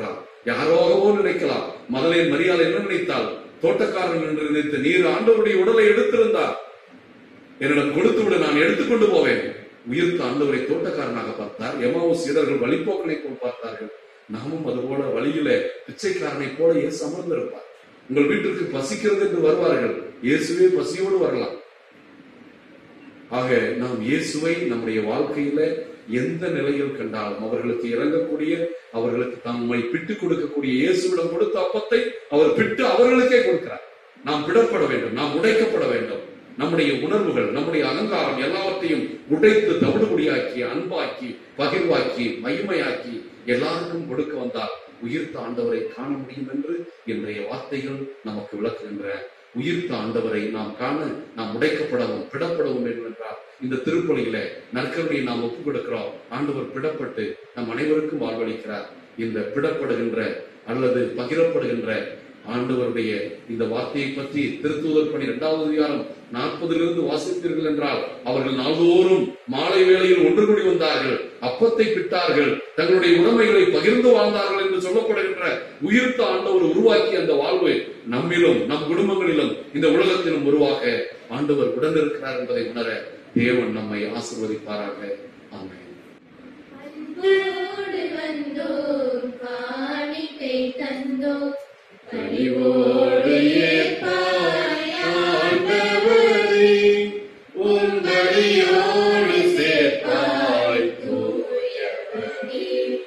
யாரோகவோ நினைக்கலாம் மதலையின் மரியாதை என்ன நினைத்தால் தோட்டக்காரன் என்று நினைத்து நீர் ஆண்டவருடைய உடலை எடுத்திருந்தார் என்னிடம் கொடுத்து விட நான் எடுத்துக்கொண்டு போவேன் உயிர்த்த ஆண்டவரை தோட்டக்காரனாக பார்த்தார் எமாவு சீடர்கள் வழிபோக்கனை போல் பார்த்தார்கள் நாமும் அதுபோல வழியில பிச்சைக்காரனை போல இயேசு அமர்ந்திருப்பார் உங்கள் வீட்டிற்கு பசிக்கிறது என்று வருவார்கள் இயேசுவே பசியோடு வரலாம் ஆக நாம் இயேசுவை நம்முடைய வாழ்க்கையில எந்த நிலையில் கண்டாலும் அவர்களுக்கு இறங்கக்கூடிய அவர்களுக்கு தம்மை பிட்டு கொடுக்கக்கூடிய இயேசுவிடம் கொடுத்த அப்பத்தை அவர் பிட்டு அவர்களுக்கே கொடுக்கிறார் நாம் பிடப்பட வேண்டும் நாம் உடைக்கப்பட வேண்டும் நம்முடைய உணர்வுகள் நம்முடைய அகங்காரம் எல்லாவற்றையும் உடைத்து தவிடுபடியாக்கி அன்பாக்கி பகிர்வாக்கி மகிமையாக்கி எல்லாருக்கும் கொடுக்க வந்தால் உயிர்த்த ஆண்டவரை காண முடியும் என்று இன்றைய வார்த்தைகள் நமக்கு விளக்குகின்றன உயிர்த்த ஆண்டவரை நாம் காண நாம் உடைக்கப்படவும் பிடப்படவும் வேண்டும் என்றால் இந்த திருப்பலியில நற்கருணையை நாம் ஒப்புக் கொடுக்கிறோம் ஆண்டவர் பிடப்பட்டு நம் அனைவருக்கும் வாழ்வளிக்கிறார் இந்த பிடப்படுகின்ற அல்லது பகிரப்படுகின்ற ஆண்டவருடைய இந்த வார்த்தையை பற்றி திருத்தூதர் பணி இரண்டாவது அதிகாரம் நாற்பதிலிருந்து வாசித்தீர்கள் என்றால் அவர்கள் நாள்தோறும் மாலை வேளையில் ஒன்று கூடி வந்தார்கள் அப்பத்தை பிட்டார்கள் தங்களுடைய உடைமைகளை பகிர்ந்து வாழ்ந்தார்கள் என்று சொல்லப்படுகின்ற உயிர்த்த ஆண்டவர் உருவாக்கிய அந்த வாழ்வு நம்மிலும் நம் குடும்பங்களிலும் இந்த உலகத்திலும் உருவாக ஆண்டவர் உடனிருக்கிறார் என்பதை உணர தேவன் நம்மை ஆசிர்வதிப்பாராக ஆமென் அன்போடு வந்தோம் காணிக்கை தந்தோம் பணிவோடு ஏற்பாய் ஆண்டவரே உம்படியோடு சேர்ப்பாய் தூயவனே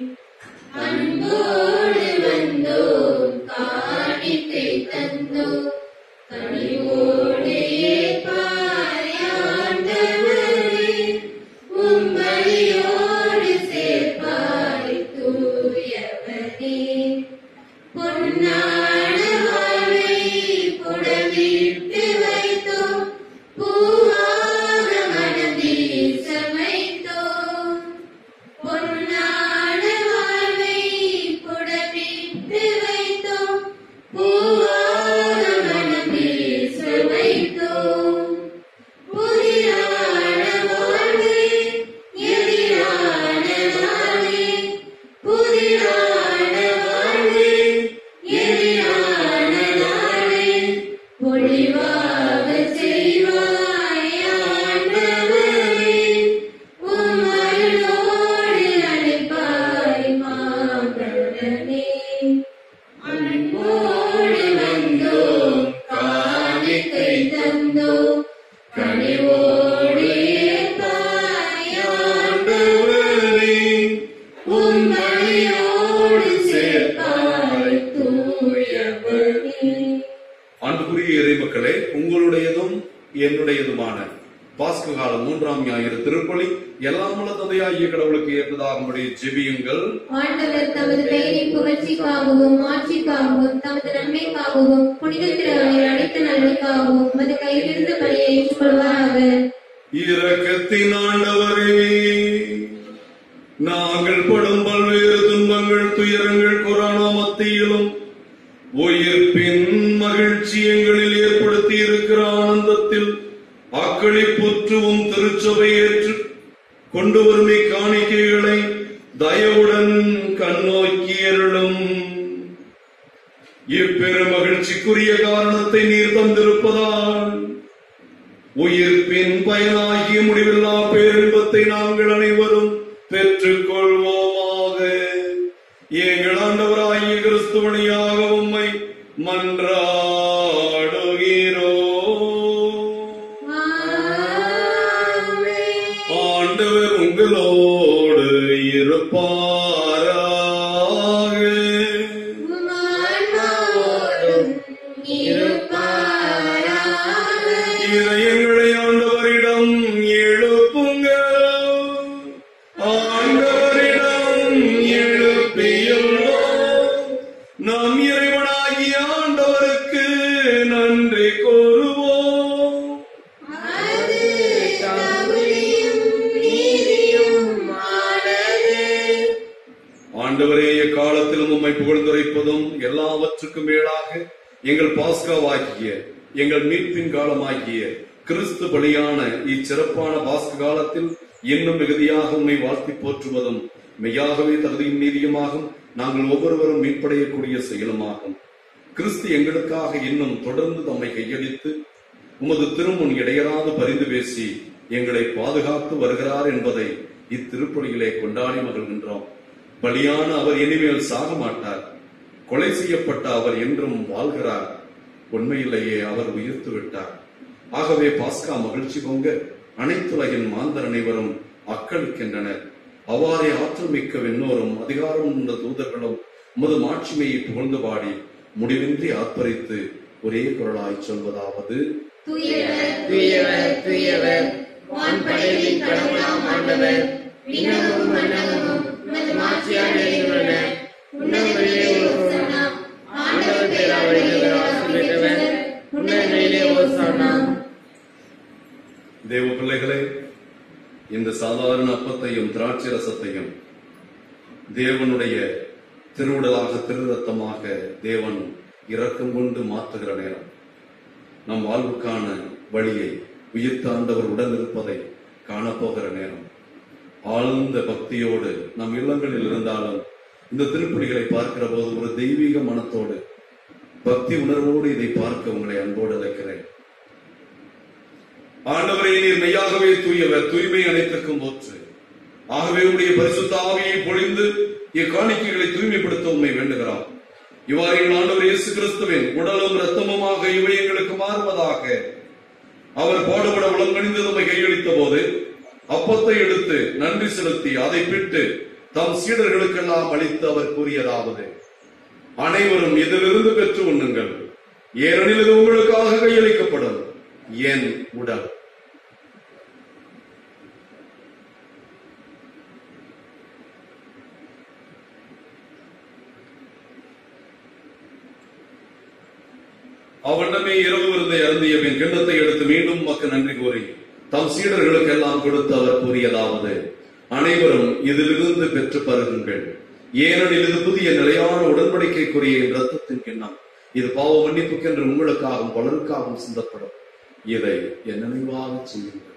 அன்போடு வந்தோம் காணிக்கை தந்தோம் பணிவோடு ஏற்பாய் ஆண்டவரே உம்படியோடு சேர்ப்பாய் தூயவனே பொன்னான வாழ்வை புடமிட்டு வைத்தோம் பூவான மனதீச வைத்தோம் பொன்னான வாழ்வை புடமிட்டு வைத்தோம் பூவான மனதீச வைத்தோம் புதிரான வாழ்வே எதிரான நாளே புதிரான வாழ்வே எதிரான நாளே பொழிவாக செய்வாய் ஆண்டவரே உம்மருளோடு அழைப்பாய் மாதவனே அன்போடு வந்தோம் காணிக்கை தந்தோம் கனிவோடு ஏற்பாய் ஆண்டவரே உம்மடியோடு சேர்ப்பாய் தூயவனே அன்புக்குரிய இறைமக்களே உங்களுடையதும் என்னுடையதுமான பாஸ்கு காலம் மூன்றாம் ஞாயிறு திருப்பலி எல்லாம் உள்ள தந்தையாகிய கடவுளுக்கு ஏற்றதாகும்படி ஜெபியுங்கள் ஆண்டவர் தமது பெயரின் புகழ்ச்சிக்காகவும் ஆட்சிக்காகவும் தமது நன்மைக்காகவும் புனித திருவனை அழைத்த நன்மைக்காகவும் உமது கையிலிருந்து பணியை ஏற்றுக்கொள்வாராக இரக்கத்தின் ஆண்டவரே நாங்கள் படும் பல்வேறு துன்பங்கள் துயரங்கள் கொரோனா மத்தியிலும் உயிர்ப்பின் மகிழ்ச்சி எங்களில் ஏற்படுத்தி இருக்கிற ஆனந்தத்தில் அக்களிப்புற்றுவும் திருச்சபை ஏற்று கொண்டு வரும் காணிக்கைகளை தயவுடன் கண்ணோக்கியருளும் இப்பெரு மகிழ்ச்சிக்குரிய காரணத்தை நீர் தந்திருப்பதால் உயிர்ப்பின் பயனாகிய முடிவில்லா பேரின்பத்தை நாங்கள் அனைவரும் பெற்றுக் கொள்வோமாக எங்கள் ஆண்டவராகிய கிறிஸ்து வழியாக உம்மை மன்றாடுகிறோம் ஆண்டவர் உங்களோடு இருப்பாராக இதயங்களை ஆண்டவரிடம் எழுப்புங்கள் ஆண்டவரிடம் எழுப்பியுள்ளோம் நம் இறைவனாகிய ஆண்டவருக்கு நன்றி கூறுவோம் ஆண்டவரே எக்காலத்திலும் உம்மை புகழ்ந்துரைப்பதும் எல்லாவற்றுக்கும் மேலாக எங்கள் பாஸ்காவாகிய எங்கள் மீட்பின் காலமாகிய கிறிஸ்து பலியான இச்சிறப்பான பாஸ்க காலத்தில் இன்னும் மிகுதியாக உம்மை வாழ்த்தி போற்றுவதும் மெய்யாகவே தகுதியும் நீதியுமாகும் நாங்கள் ஒவ்வொருவரும் மீட்படையக்கூடிய செயலுமாகும் கிறிஸ்து எங்களுக்காக இன்னும் தொடர்ந்து தம்மை கையளித்து உமது திருமுன் இடையராது பரிந்து பேசி எங்களை பாதுகாத்து வருகிறார் என்பதை இத்திருப்பலியிலே கொண்டாடி மகிழ்கின்றோம் பலியான அவர் இனிமேல் சாக மாட்டார் கொலை செய்யப்பட்ட அவர் என்றும் வாழ்கிறார் உண்மையிலேயே அவர் உயிர்த்து விட்டார் ஆகவே பாஸ்கா மகிழ்ச்சி பொங்க அனைத்துலகின் மாந்தர் அனைவரும் அக்களிக்கின்றனர் அவ்வாறே ஆற்றல் மிக்க வெண்ணோரும் அதிகாரம் உள்ள தூதர்களும் உமது மாட்சிமையை புகழ்ந்து பாடி முடிவின்றி ஆர்ப்பரித்து ஒரே குரலாய் சொல்வதாவது தூயவர் தூயவர் தூயவர் வான்படைகளின் கடவுளாம் ஆண்டவர் விண்ணகமும் மன்னகமும் உமது மாட்சியால் நிறைந்துள்ளன உன்னதங்களிலே ஓசானா ஆண்டவர் பேரால் வருகிறவர் ஆசி பெற்றவர் உன்னதங்களிலே ஓசானா தேவ பிள்ளைகளே இந்த சாதாரண அப்பத்தையும் திராட்சை ரசத்தையும் தேவனுடைய திருவுடலாக திருரத்தமாக தேவன் இரக்கம் கொண்டு மாற்றுகிற நேரம் நம் வாழ்வுக்கான வழியை உயிர்த்த ஆண்டவர் உடன் இருப்பதை காணப்போகிற நேரம் ஆழ்ந்த பக்தியோடு நம் இல்லங்களில் இருந்தாலும் இந்த திருப்படிகளை பார்க்கிற போது ஒரு தெய்வீக மனத்தோடு பக்தி உணர்வோடு இதை பார்க்க உங்களை அன்போடு அழைக்கிறேன் ஆண்டவரே நீர் மெய்யாகவே தூயவர் தூய்மை அனைத்திற்கும் போற்று ஆகவே உடைய பரிசுத்த ஆவியை பொழிந்து இக்காணிக்கைகளை தூய்மைப்படுத்த உண்மை வேண்டுகிறோம் இவ்வாறு எங்கள் ஆண்டவர் இயேசு கிறிஸ்துவின் உடலும் இரத்தமுமாக இவை எங்களுக்கு மாறுவதாக அவர் பாடுபட உளங்கணிந்து நம்மை கையளித்த போது அப்பத்தை எடுத்து நன்றி செலுத்தி அதை பிட்டு தம் சீடர்களுக்கெல்லாம் அளித்து அவர் கூறியதாவது அனைவரும் இதிலிருந்து பெற்று உண்ணுங்கள் ஏனெனில் இது உங்களுக்காக கையளிக்கப்படும் என் உடல் அவனிடமே இரவு விருந்தை அருந்திய பின் கிண்ணத்தை எடுத்து மீண்டும் மக்கு நன்றி கூறி தம் சீடர்களுக்கெல்லாம் கொடுத்து அவர் கூறியதாவது அனைவரும் இதிலிருந்து பெற்று பருகுங்கள் ஏனெனில் இது புதிய நிலையான உடன்படிக்கைக்குரிய என் ரத்தத்தின் கிண்ணம் இது பாவ மன்னிப்புக்கென்று உங்களுக்காகவும் பலருக்காகவும் சிந்தப்படும் இதை என் நினைவாக செய்யுங்கள்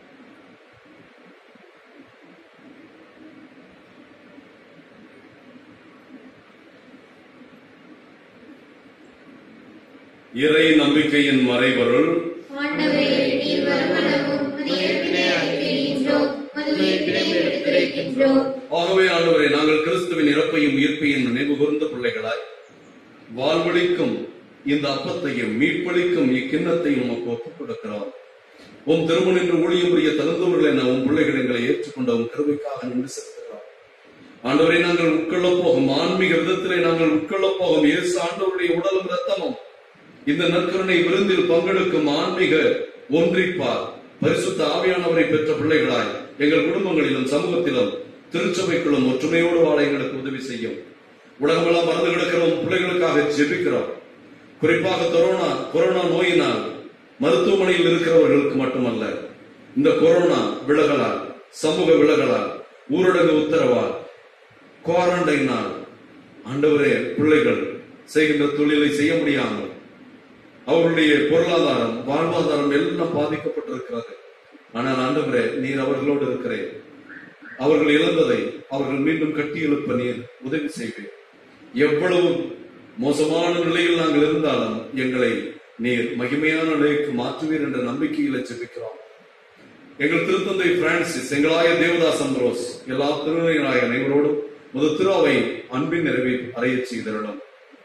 இறை நம்பிக்கையின் மறைபொருள் ஆண்டவரே நீர் வருமளவும் அது இறப்பினை அறிவிக்கின்றோம் அது உயிர்ப்பினை எடுத்துரைக்கின்றோம் ஆகவே ஆண்டவரே நாங்கள் கிறிஸ்துவின் இறப்பையும் உயிர்ப்பையும் நினைவு கூர்ந்த பிள்ளைகளாய் வாழ்வழிக்கும் இந்த அப்பத்தையும் மீட்பளிக்கும் இக்கிண்ணத்தையும் உமக்கு ஒப்புக் கொடுக்கிறோம் உம் திருமணம் என்று ஊழியம் புரிய தகுந்தவர்கள் என உம் பிள்ளைகள் எங்களை ஏற்றுக்கொண்ட உம் கிருபைக்காக நின்று செலுத்துகிறோம் ஆண்டவரை நாங்கள் உட்கொள்ளப் போகும் ஆன்மீக விதத்திலே நாங்கள் உட்கொள்ளப் போகும் இயேசு ஆண்டவருடைய உடலும் ரத்தமும் இந்த நற்கருணை விருந்தில் பங்கெடுக்கும் ஆன்மீக ஒன்றிப்பார் பரிசுத்த ஆவியானவரை பெற்ற பிள்ளைகளாய் எங்கள் குடும்பங்களிலும் சமூகத்திலும் திருச்சபைக்குள்ளும் ஒற்றுமையோடு வாழ எங்களுக்கு உதவி செய்யும் உலகமெல்லாம் மறந்து கிடக்கிறோம் பிள்ளைகளுக்காக ஜெபிக்கிறோம் குறிப்பாக கொரோனா கொரோனா நோயினால் மருத்துவமனையில் இருக்கிறவர்களுக்கு மட்டுமல்ல இந்த கொரோனா விலகலால் சமூக விலகலால் ஊரடங்கு உத்தரவால் குவாரண்டைனால் ஆண்டவரே பிள்ளைகள் செய்கின்ற தொழிலை செய்ய முடியாமல் அவர்களுடைய பொருளாதாரம் வாழ்வாதாரம் எல்லாம் பாதிக்கப்பட்டிருக்கிறது ஆனால் ஆண்டவரே நீர் அவர்களோடு இருக்கிறேன் அவர்கள் இழந்ததை அவர்கள் மீண்டும் கட்டி எழுப்ப நீர் உதவி செய்வேன் எவ்வளவு மோசமான நிலையில் நாங்கள் இருந்தாலும் எங்களை நீர் மகிமையான நிலைக்கு மாற்றுவீர் என்ற நம்பிக்கையில ஜெபிக்கிறோம் எங்கள் திருத்தந்தை பிரான்சிஸ் எங்களாய தேவதாஸ் அம்ரோஸ் எல்லா திருநிலைகளாய அனைவரோடும் முத திருவை அன்பின் நிறைவை அறையச் செய்திருந்தோம்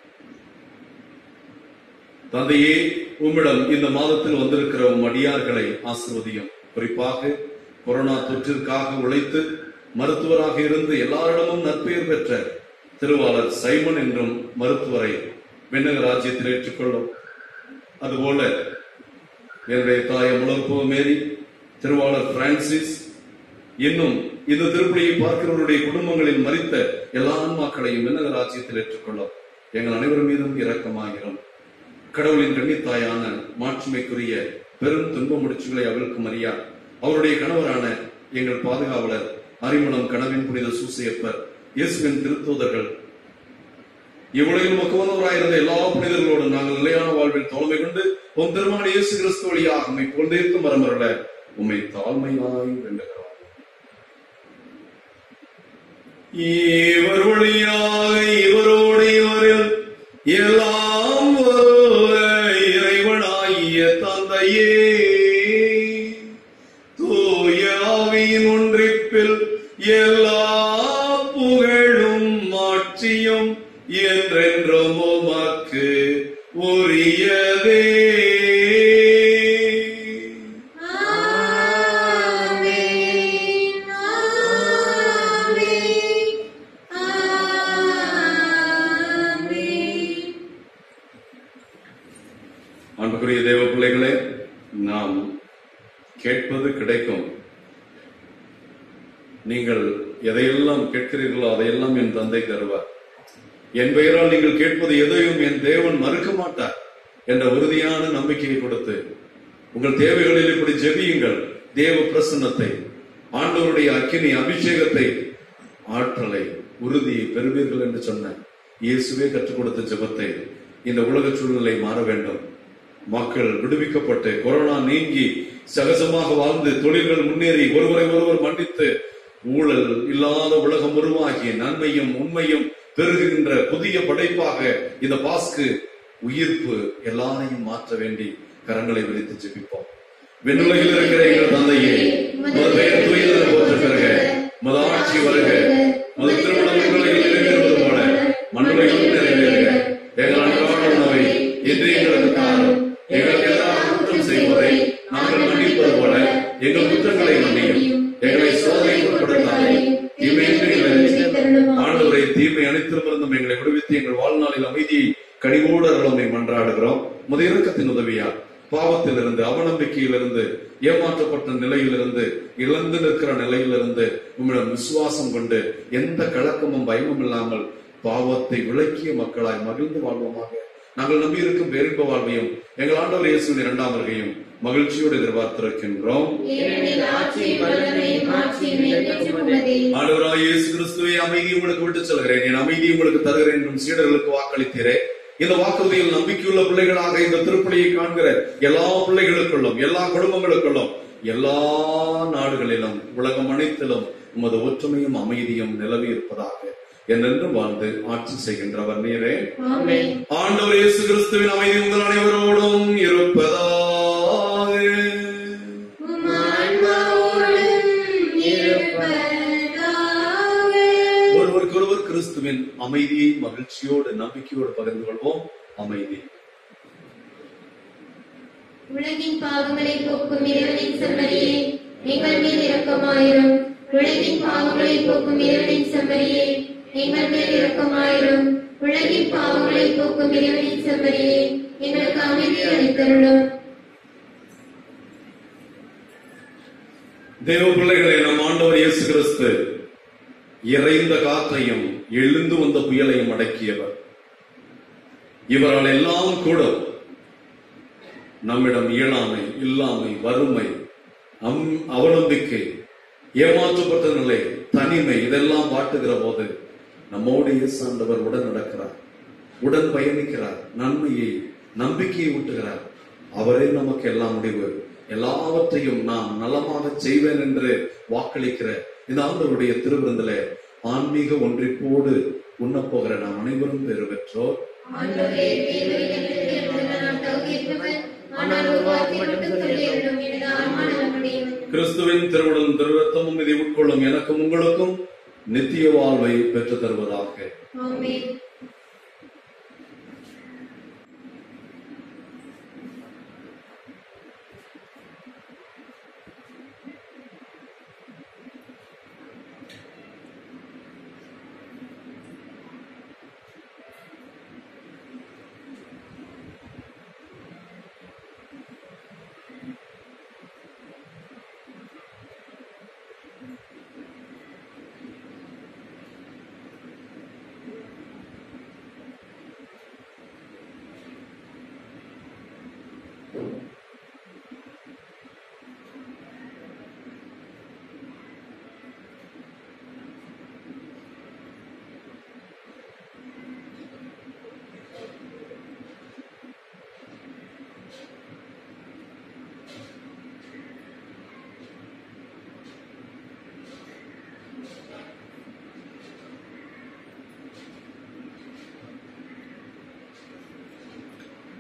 தந்தையே உம்மிடம் இந்த மாதத்தில் வந்திருக்கிற உம் அடியார்களை ஆசிர்வதியும் குறிப்பாக கொரோனா தொற்றிற்காக உழைத்து மருத்துவராக இருந்து எல்லாரிடமும் நற்பெயர் பெற்ற திருவாளர் சைமன் என்றும் மருத்துவரை விண்ணக ராஜ்யத்தில் ஏற்றுக்கொள்ளும் அதுபோல என்னுடைய தாய் முழற்புவ மேரி திருவாளர் பிரான்சிஸ் இன்னும் இந்த திருப்பலியை பார்க்கிறவருடைய குடும்பங்களில் மறித்த எல்லா ஆன்மாக்களையும் விண்ணக ராஜ்யத்தில் ஏற்றுக்கொள்ளும் எங்கள் அனைவர் மீதும் இரக்கமாகிறோம் கடவுளின் கண்ணித்தாயான மாட்சிமைக்குரிய பெரும் துன்ப முடிச்சுகளை அவளுக்கு மரியா அவருடைய கணவரான எங்கள் பாதுகாவலர் அறிமுகம் கனவின் புனித சூசையப்பர் இயேசுவின் திருத்தூதர்கள் இவ்வுலகில் மக்குவனவராயிருந்த எல்லா புனிதர்களோடும் நாங்கள் நிலையான வாழ்வில் தோல்மை கொண்டு உன் திருமண இயேசு கிறிஸ்து வழியாக உம்மை புகழ்ந்தேற்கும் மரமரல உம்மை தாழ்மையாய் வேண்டுகிறோம் இவர் வழியாக இவரோடு இவரில் எல்லாம் வல்ல இறைவனாகிய தந்தையே தூய ஆவியின் ஒன்றிப்பில் எல்லா புகழும் மாட்சியும் என்றென்றும் உமக்கு உரியதே ஆமென் ஆமென் ஆமென் அன்புக்குரிய தேவ பிள்ளைகளே நாம் கேட்பது கிடைக்கும் நீங்கள் எதையெல்லாம் கேட்கிறீர்களோ அதையெல்லாம் என் தந்தை தருவார் என் பெயரால் நீங்கள் கேட்பது எதையும் என் தேவன் மறுக்க மாட்டார் என்ற உறுதியான நம்பிக்கையை கொடுத்து உங்கள் தேவைகளில் இப்படி ஜெபியுங்கள் தேவ பிரசன்னத்தை ஆண்டவருடைய அக்கினி அபிஷேகத்தை ஆற்றலை உறுதியை பெறுவீர்கள் என்று சொன்ன இயேசுவே கற்றுக் கொடுத்த ஜெபத்தை இந்த உலக சூழ்நிலை மாற வேண்டும் மக்கள் விடுவிக்கப்பட்டு கொரோனா நீங்கி சகஜமாக வாழ்ந்து தொழில்கள் முன்னேறி ஒருவரை ஒருவர் மன்னித்து ஊழல் இல்லாத உலகம் உருவாகி நன்மையும் உண்மையும் பெருகுகின்ற புதிய படைப்பாக இந்த பாஸ்கு உயிர்ப்பு எல்லாரையும் மாற்ற வேண்டி கரங்களை விரித்து ஜெபிப்போம் விண்ணுலகில் இருக்கிற எங்கள் தந்தையே மது பெயர் தூயதென போற்ற பிறக மது ஆட்சி வருக மது திருமணம் விண்ணுலகில் நிறைவேறுவது போல மண்ணுலகிலும் நிறைவேறுக எங்கள் அன்றாட உணவை இன்று எங்களுக்கு தாரும் எங்களுக்கு எதிராக குற்றம் செய்வதை நாங்கள் மன்னிப்பது போல எங்கள் குற்றங்களை மன்னியும் எங்களை சோதனைக்கு உட்படுத்தாதே தீமையின்றி எங்களை ரட்சியும். ஆண்டவரை தீமை அனைத்திருந்தும் எங்களை விடுவித்து எங்கள் வாழ்நாளில் அமைதியை கனிவோடு அருளமை மன்றாடுகிறோம் முத இறக்கத்தின் உதவியால் பாவத்திலிருந்து அவநம்பிக்கையிலிருந்து ஏமாற்றப்பட்ட நிலையிலிருந்து இழந்து நிற்கிற நிலையிலிருந்து உம்மிடம் விசுவாசம் கொண்டு எந்த கலக்கமும் பயமும் இல்லாமல் பாவத்தை விளக்கிய மக்களாய் மகிழ்ந்து வாழ்வோமாக நாங்கள் நம்பியிருக்கும் பேரின்ப வாழ்வையும் எங்கள் ஆண்டவர் இயேசுவின் இரண்டாம் வருகையும் மகிழ்ச்சியோடு எதிர்பார்த்திருக்கின்றோம் ஏனெனில் ஆட்சியும் வல்லமையும் மாட்சியும் என்றென்றும் உமதே. ஆண்டவராய் இயேசு கிறிஸ்துவை அமைதி உங்களுக்கு விட்டு செல்கிறேன் என் அமைதி உங்களுக்கு தருகிறேன் என்றும் சீடர்களுக்கு வாக்களித்தீரே இந்த வாக்குறுதியில் நம்பிக்கையுள்ள பிள்ளைகளாக இந்த திருப்பலியை காண்கிற எல்லா பிள்ளைகளுக்குள்ளும் எல்லா குடும்பங்களுக்குள்ளும் எல்லா நாடுகளிலும் உலகம் அனைத்திலும் உமது ஒற்றுமையும் அமைதியும் நிலவி இருப்பதாக என்றென்றும் வாழ்ந்து ஆட்சி செய்கின்றவர் நீரே ஆமென். ஆண்டவர் இயேசு கிறிஸ்துவின் அமைதி உங்கள் அனைவரோடும் இருப்பதாக உம் ஆன்மாவோடும் இருப்பதாக. ஒருவருக்கொருவர் கிறிஸ்துவின் அமைதியை மகிழ்ச்சியோடு நம்பிக்கையோடு பகிர்ந்து கொள்வோம் அமைதி உலகின் பாவங்களை போக்கும் இறைவனின் செம்மறியே எங்கள் மேல் இரக்கமாயிரும் உலகின் பாவங்களை போக்கும் இறைவனின் செம்மறியே எங்கள் மேல் இரக்கமாயிரும் உலகின் பாவங்களை போக்கும் இறைவனின் செம்மறியே எங்களுக்கு அமைதி அளித்தருளும் தேவ பிள்ளைகளே நம் ஆண்டவர் இயேசு கிறிஸ்து இறைந்த காற்றையும் எழுந்து வந்த புயலையும் அடக்கியவர் இவரால் எல்லாம் கூடும் நம்மிடம் இயலாமை இல்லாமை வறுமை அம் அவநம்பிக்கை ஏமாற்றப்பட்ட நிலை தனிமை இதெல்லாம் வாட்டுகிற போது நம்மோடு இயேசு ஆண்டவர் உடன் நடக்கிறார் உடன் பயணிக்கிறார் நன்மையை நம்பிக்கையை ஊட்டுகிறார் அவரே நமக்கு எல்லாம் முடிவு எல்லாவற்றையும் நாம் நலமாக செய்வேன் என்று வாக்களிக்கிற இந்த ஆண்டவருடைய திருவிருந்திலே ஆன்மீக ஒன்றிப்போடு உண்ணப்போகிற நாம் அனைவரும் பெறு பெற்றோர் ஆண்டவரே தேவரீர் எனக்கு எழுதுகிற நான் தகுதியற்றவன் ஆனால் ஒரு வார்த்தை மட்டும் சொல்லியிருந்தும் எனது ஆன்மா நலமடையும் கிறிஸ்துவின் திருவுடலும் திருரத்தமும் இதை உட்கொள்ளும் எனக்கும் உங்களுக்கும் நித்திய வாழ்வை பெற்றுத் தருவதாக ஆமென்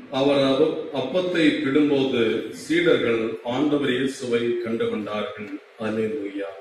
அவர் அப்ப- அப்பத்தை பிடும்போது சீடர்கள் ஆண்டவர் இயேசுவை கண்டு கொண்டார்கள் அல்லேலூயா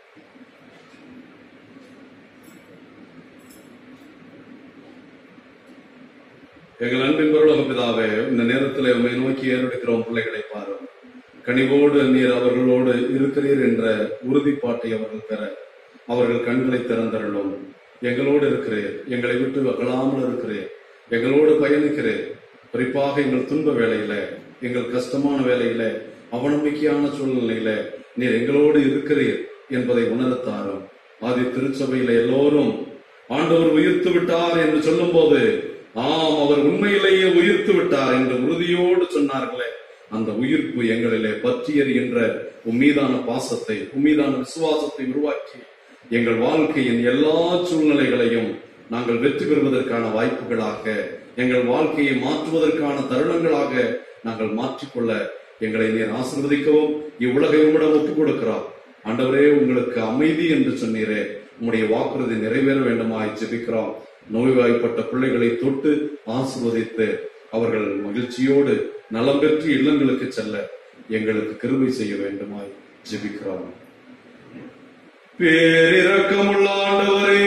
எங்கள் அன்பின் பரலோக பிதாவே இந்த நேரத்தில் உண்மை நோக்கி ஏறெடுக்கிறோம் பிள்ளைகளை பாரும் கனிவோடு நீர் அவர்களோடு இருக்கிறீர் என்ற உறுதிப்பாட்டை அவர்கள் பெற அவர்கள் கண்களை திறந்தருளும் எங்களோடு இருக்கிறீர் எங்களை விட்டு அகலாமல் இருக்கிறீர் எங்களோடு பயணிக்கிறீர் குறிப்பாக எங்கள் துன்ப வேலையில எங்கள் கஷ்டமான வேலையில அவநம்பிக்கையான சூழ்நிலையில நீர் எங்களோடு இருக்கிறீர் என்பதை உணர்த்தாரும் ஆதி திருச்சபையில எல்லோரும் ஆண்டவர் உயிர்த்து விட்டார் என்று சொல்லும்போது ஆம் அவர் உண்மையிலேயே உயிர்த்து விட்டார் என்று உறுதியோடு சொன்னார்களே அந்த உயிர்ப்பு எங்களிலே பற்றி எறிகின்ற உம்மீதான பாசத்தை உம்மீதான விசுவாசத்தை உருவாக்கி எங்கள் வாழ்க்கையின் எல்லா சூழ்நிலைகளையும் நாங்கள் வெற்றி பெறுவதற்கான வாய்ப்புகளாக எங்கள் வாழ்க்கையை மாற்றுவதற்கான தருணங்களாக நாங்கள் மாற்றிக்கொள்ள எங்களை நீர் ஆசீர்வதிக்கவும் இவ்வுலகை உம்மிடம் ஒப்புக் கொடுக்கிறோம் ஆண்டவரே உங்களுக்கு அமைதி என்று சொன்னீரே உம்முடைய வாக்குறுதி நிறைவேற வேண்டுமாய் ஜெபிக்கிறோம் நோய்வாய்ப்பட்ட பிள்ளைகளை தொட்டு ஆசீர்வதித்து அவர்கள் மகிழ்ச்சியோடு நலம் பெற்று இல்லங்களுக்கு செல்ல எங்களுக்கு கிருபை செய்ய வேண்டுமாய் ஜெபிக்கிறோம் பேரிரக்கமுள்ள ஆண்டவரே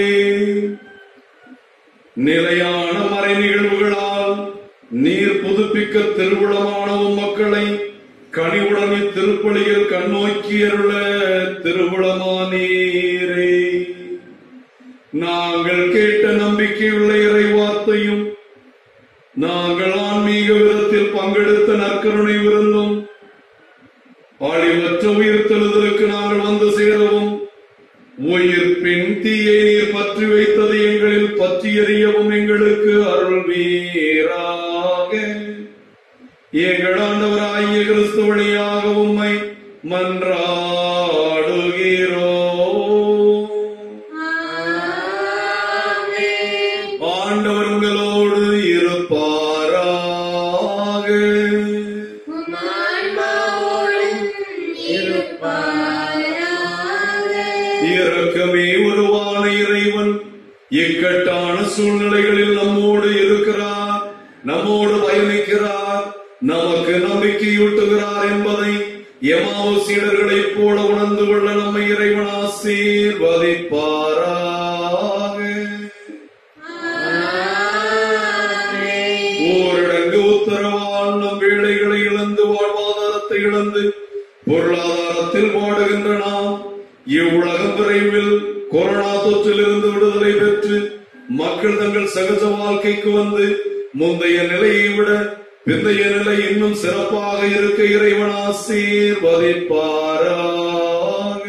நிலையான மறை நிகழ்வுகளால் நீர் புதுப்பிக்க திருவுளமான உம் மக்களை கனிவுடன் திருப்பலியில் கண்ணோக்கி அருள திருவுளமானீரே நாங்கள் கேட்ட நம்பிக்கையுள்ள இறை வார்த்தையும் நாங்கள் ஆன்மீக விதத்தில் பங்கெடுத்த நற்கருணை விருந்தும் அழிவற்ற உயிர்த்தெழுதலுக்கு நாங்கள் வந்து சேரவும் உயிர்ப்பின் தீயை நீர் பற்றி வைத்தது எங்களில் பற்றி எறியவும் எங்களுக்கு அருள் வீராக எங்கள் ஆண்டவராகிய கிறிஸ்து வழியாக உம்மை மன்றாடுகிறோம் ஆண்டவர் உங்களோடு இருப்பாராக இரக்கமே உருவான இறைவன் இக்கட்டான சூழ்நிலைகளில் நம்மோடு இருக்கிறார் நம்மோடு பயணிக்கிறார் நமக்கு நம்பிக்கையூட்டுகிறார் என்பதை எமாவு சீடர்களைப் போல உணர்ந்து கொள்ள நம்மை இறைவன் ஆசீர்வதிப்பாராக ஊரடங்கு உத்தரவால் நம் வேலைகளை இழந்து வாழ்வாதாரத்தை இழந்து பொருளாதாரத்தில் வாடுகின்ற நாம் இவ்வுலகம் விரைவில் கொரோனா தொற்றிலிருந்து விடுதலை பெற்று மக்கள் தங்கள் சகஜ வாழ்க்கைக்கு வந்து முந்தைய நிலையை விட பிந்தைய நிலை இன்னும் சிறப்பாக இருக்க இறைவன் ஆசீர்வதிப்பாராக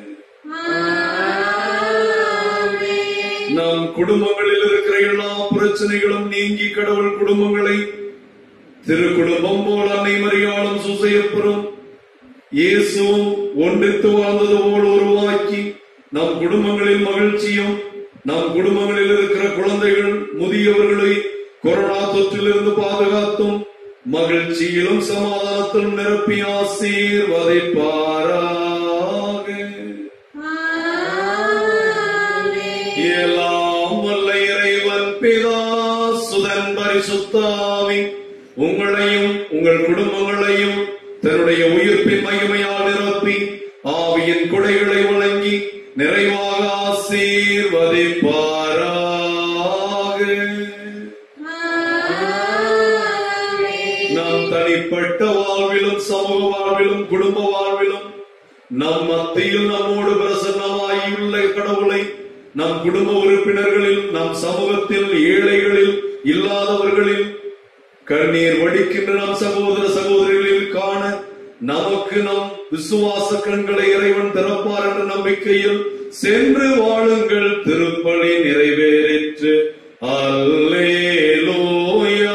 நம் குடும்பங்களில் இருக்கிற எல்லா பிரச்சனைகளும் நீங்கி கடவுள் குடும்பங்களை திரு குடும்பம் போல் அன்னை மரியாளும் சுசையப்புறம் இயேசுவும் ஒன்றித்து வாழ்ந்தது போல் உருவாக்கி நம் குடும்பங்களில் மகிழ்ச்சியும் நம் குடும்பங்களில் இருக்கிற குழந்தைகள் முதியவர்களை கொரோனா தொற்றிலிருந்து பாதுகாத்தும் மகிழ்ச்சியிலும் சமாதானத்திலும் நிரப்பி ஆசீர்வதிப்பாராக எல்லாம் வல்ல இறைவன் பிதா சுதன் பரிசுத்தாவி உங்களையும் உங்கள் குடும்பங்களையும் தன்னுடைய உயிர்ப்பின் மகிமையால் நிரப்பி ஆவியின் குடைகளை வழங்கி நிறைவாக ஆசீர்வதிப்பாராக நம் தனிப்பட்ட வாழ்விலும் சமூக வாழ்விலும் குடும்ப வாழ்விலும் நம் மத்தியில் நம்மோடு பிரசன்னமாயுள்ள கடவுளை நம் குடும்ப உறுப்பினர்களில் நம் சமூகத்தில் ஏழைகளில் இல்லாதவர்களில் கண்ணீர் வடிக்கின்ற நம் சகோதர சகோதரிகளில் காண நமக்கு நம் விசுவாச கண்களை இறைவன் திறப்பார் என்ற நம்பிக்கையில் சென்று வாழுங்கள் திருப்பலி நிறைவேறிற்று அல்லேலூயா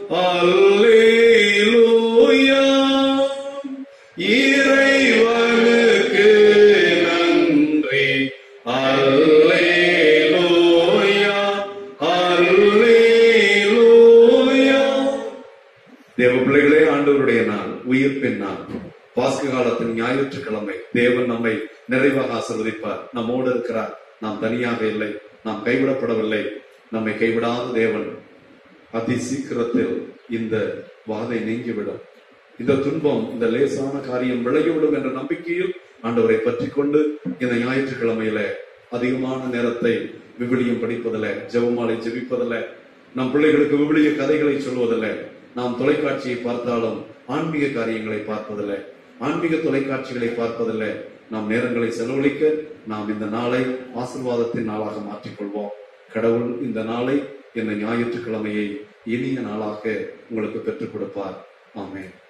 அல்லேலூயா இறைவனுக்கு நன்றி அல்லேலூயா அல்லேலூயா தேவ பிள்ளைகளே ஆண்டவருடைய நாள் உயிர்ப்பின் நாள் பாஸ்கு காலத்தின் ஞாயிற்றுக்கிழமை தேவன் நம்மை நிறைவாக ஆசீர்வதிப்பார் நம்மோடு இருக்கிறார் நாம் தனியாக இல்லை நாம் கைவிடப்படவில்லை நம்மை கைவிடாத தேவன் அதி சீக்கிரத்தில் இந்த வாதை நீங்கிவிடும் இந்த துன்பம் இந்த லேசான காரியம் விளையோடும் என்ற நம்பிக்கையில் ஆண்டவரை பற்றி கொண்டு இந்த ஞாயிற்றுக்கிழமையில அதிகமான நேரத்தை விவிலியம் படிப்பதில்ல ஜெபமாலை ஜெபிப்பதில்ல நம் பிள்ளைகளுக்கு விவிலிய கதைகளை சொல்வதில்ல நாம் தொலைக்காட்சியை பார்த்தாலும் ஆன்மீக காரியங்களை பார்ப்பதில்ல ஆன்மீக தொலைக்காட்சிகளை பார்ப்பதில்ல நாம் நேரங்களை செலவழிக்க நாம் இந்த நாளை ஆசிர்வாதத்தின் நாளாக மாற்றிக்கொள்வோம் கடவுள் இந்த நாளை இந்த ஞாயிற்றுக்கிழமையை இனிய நாளாக உங்களுக்கு பெற்றுக் கொடுப்பார் ஆமென்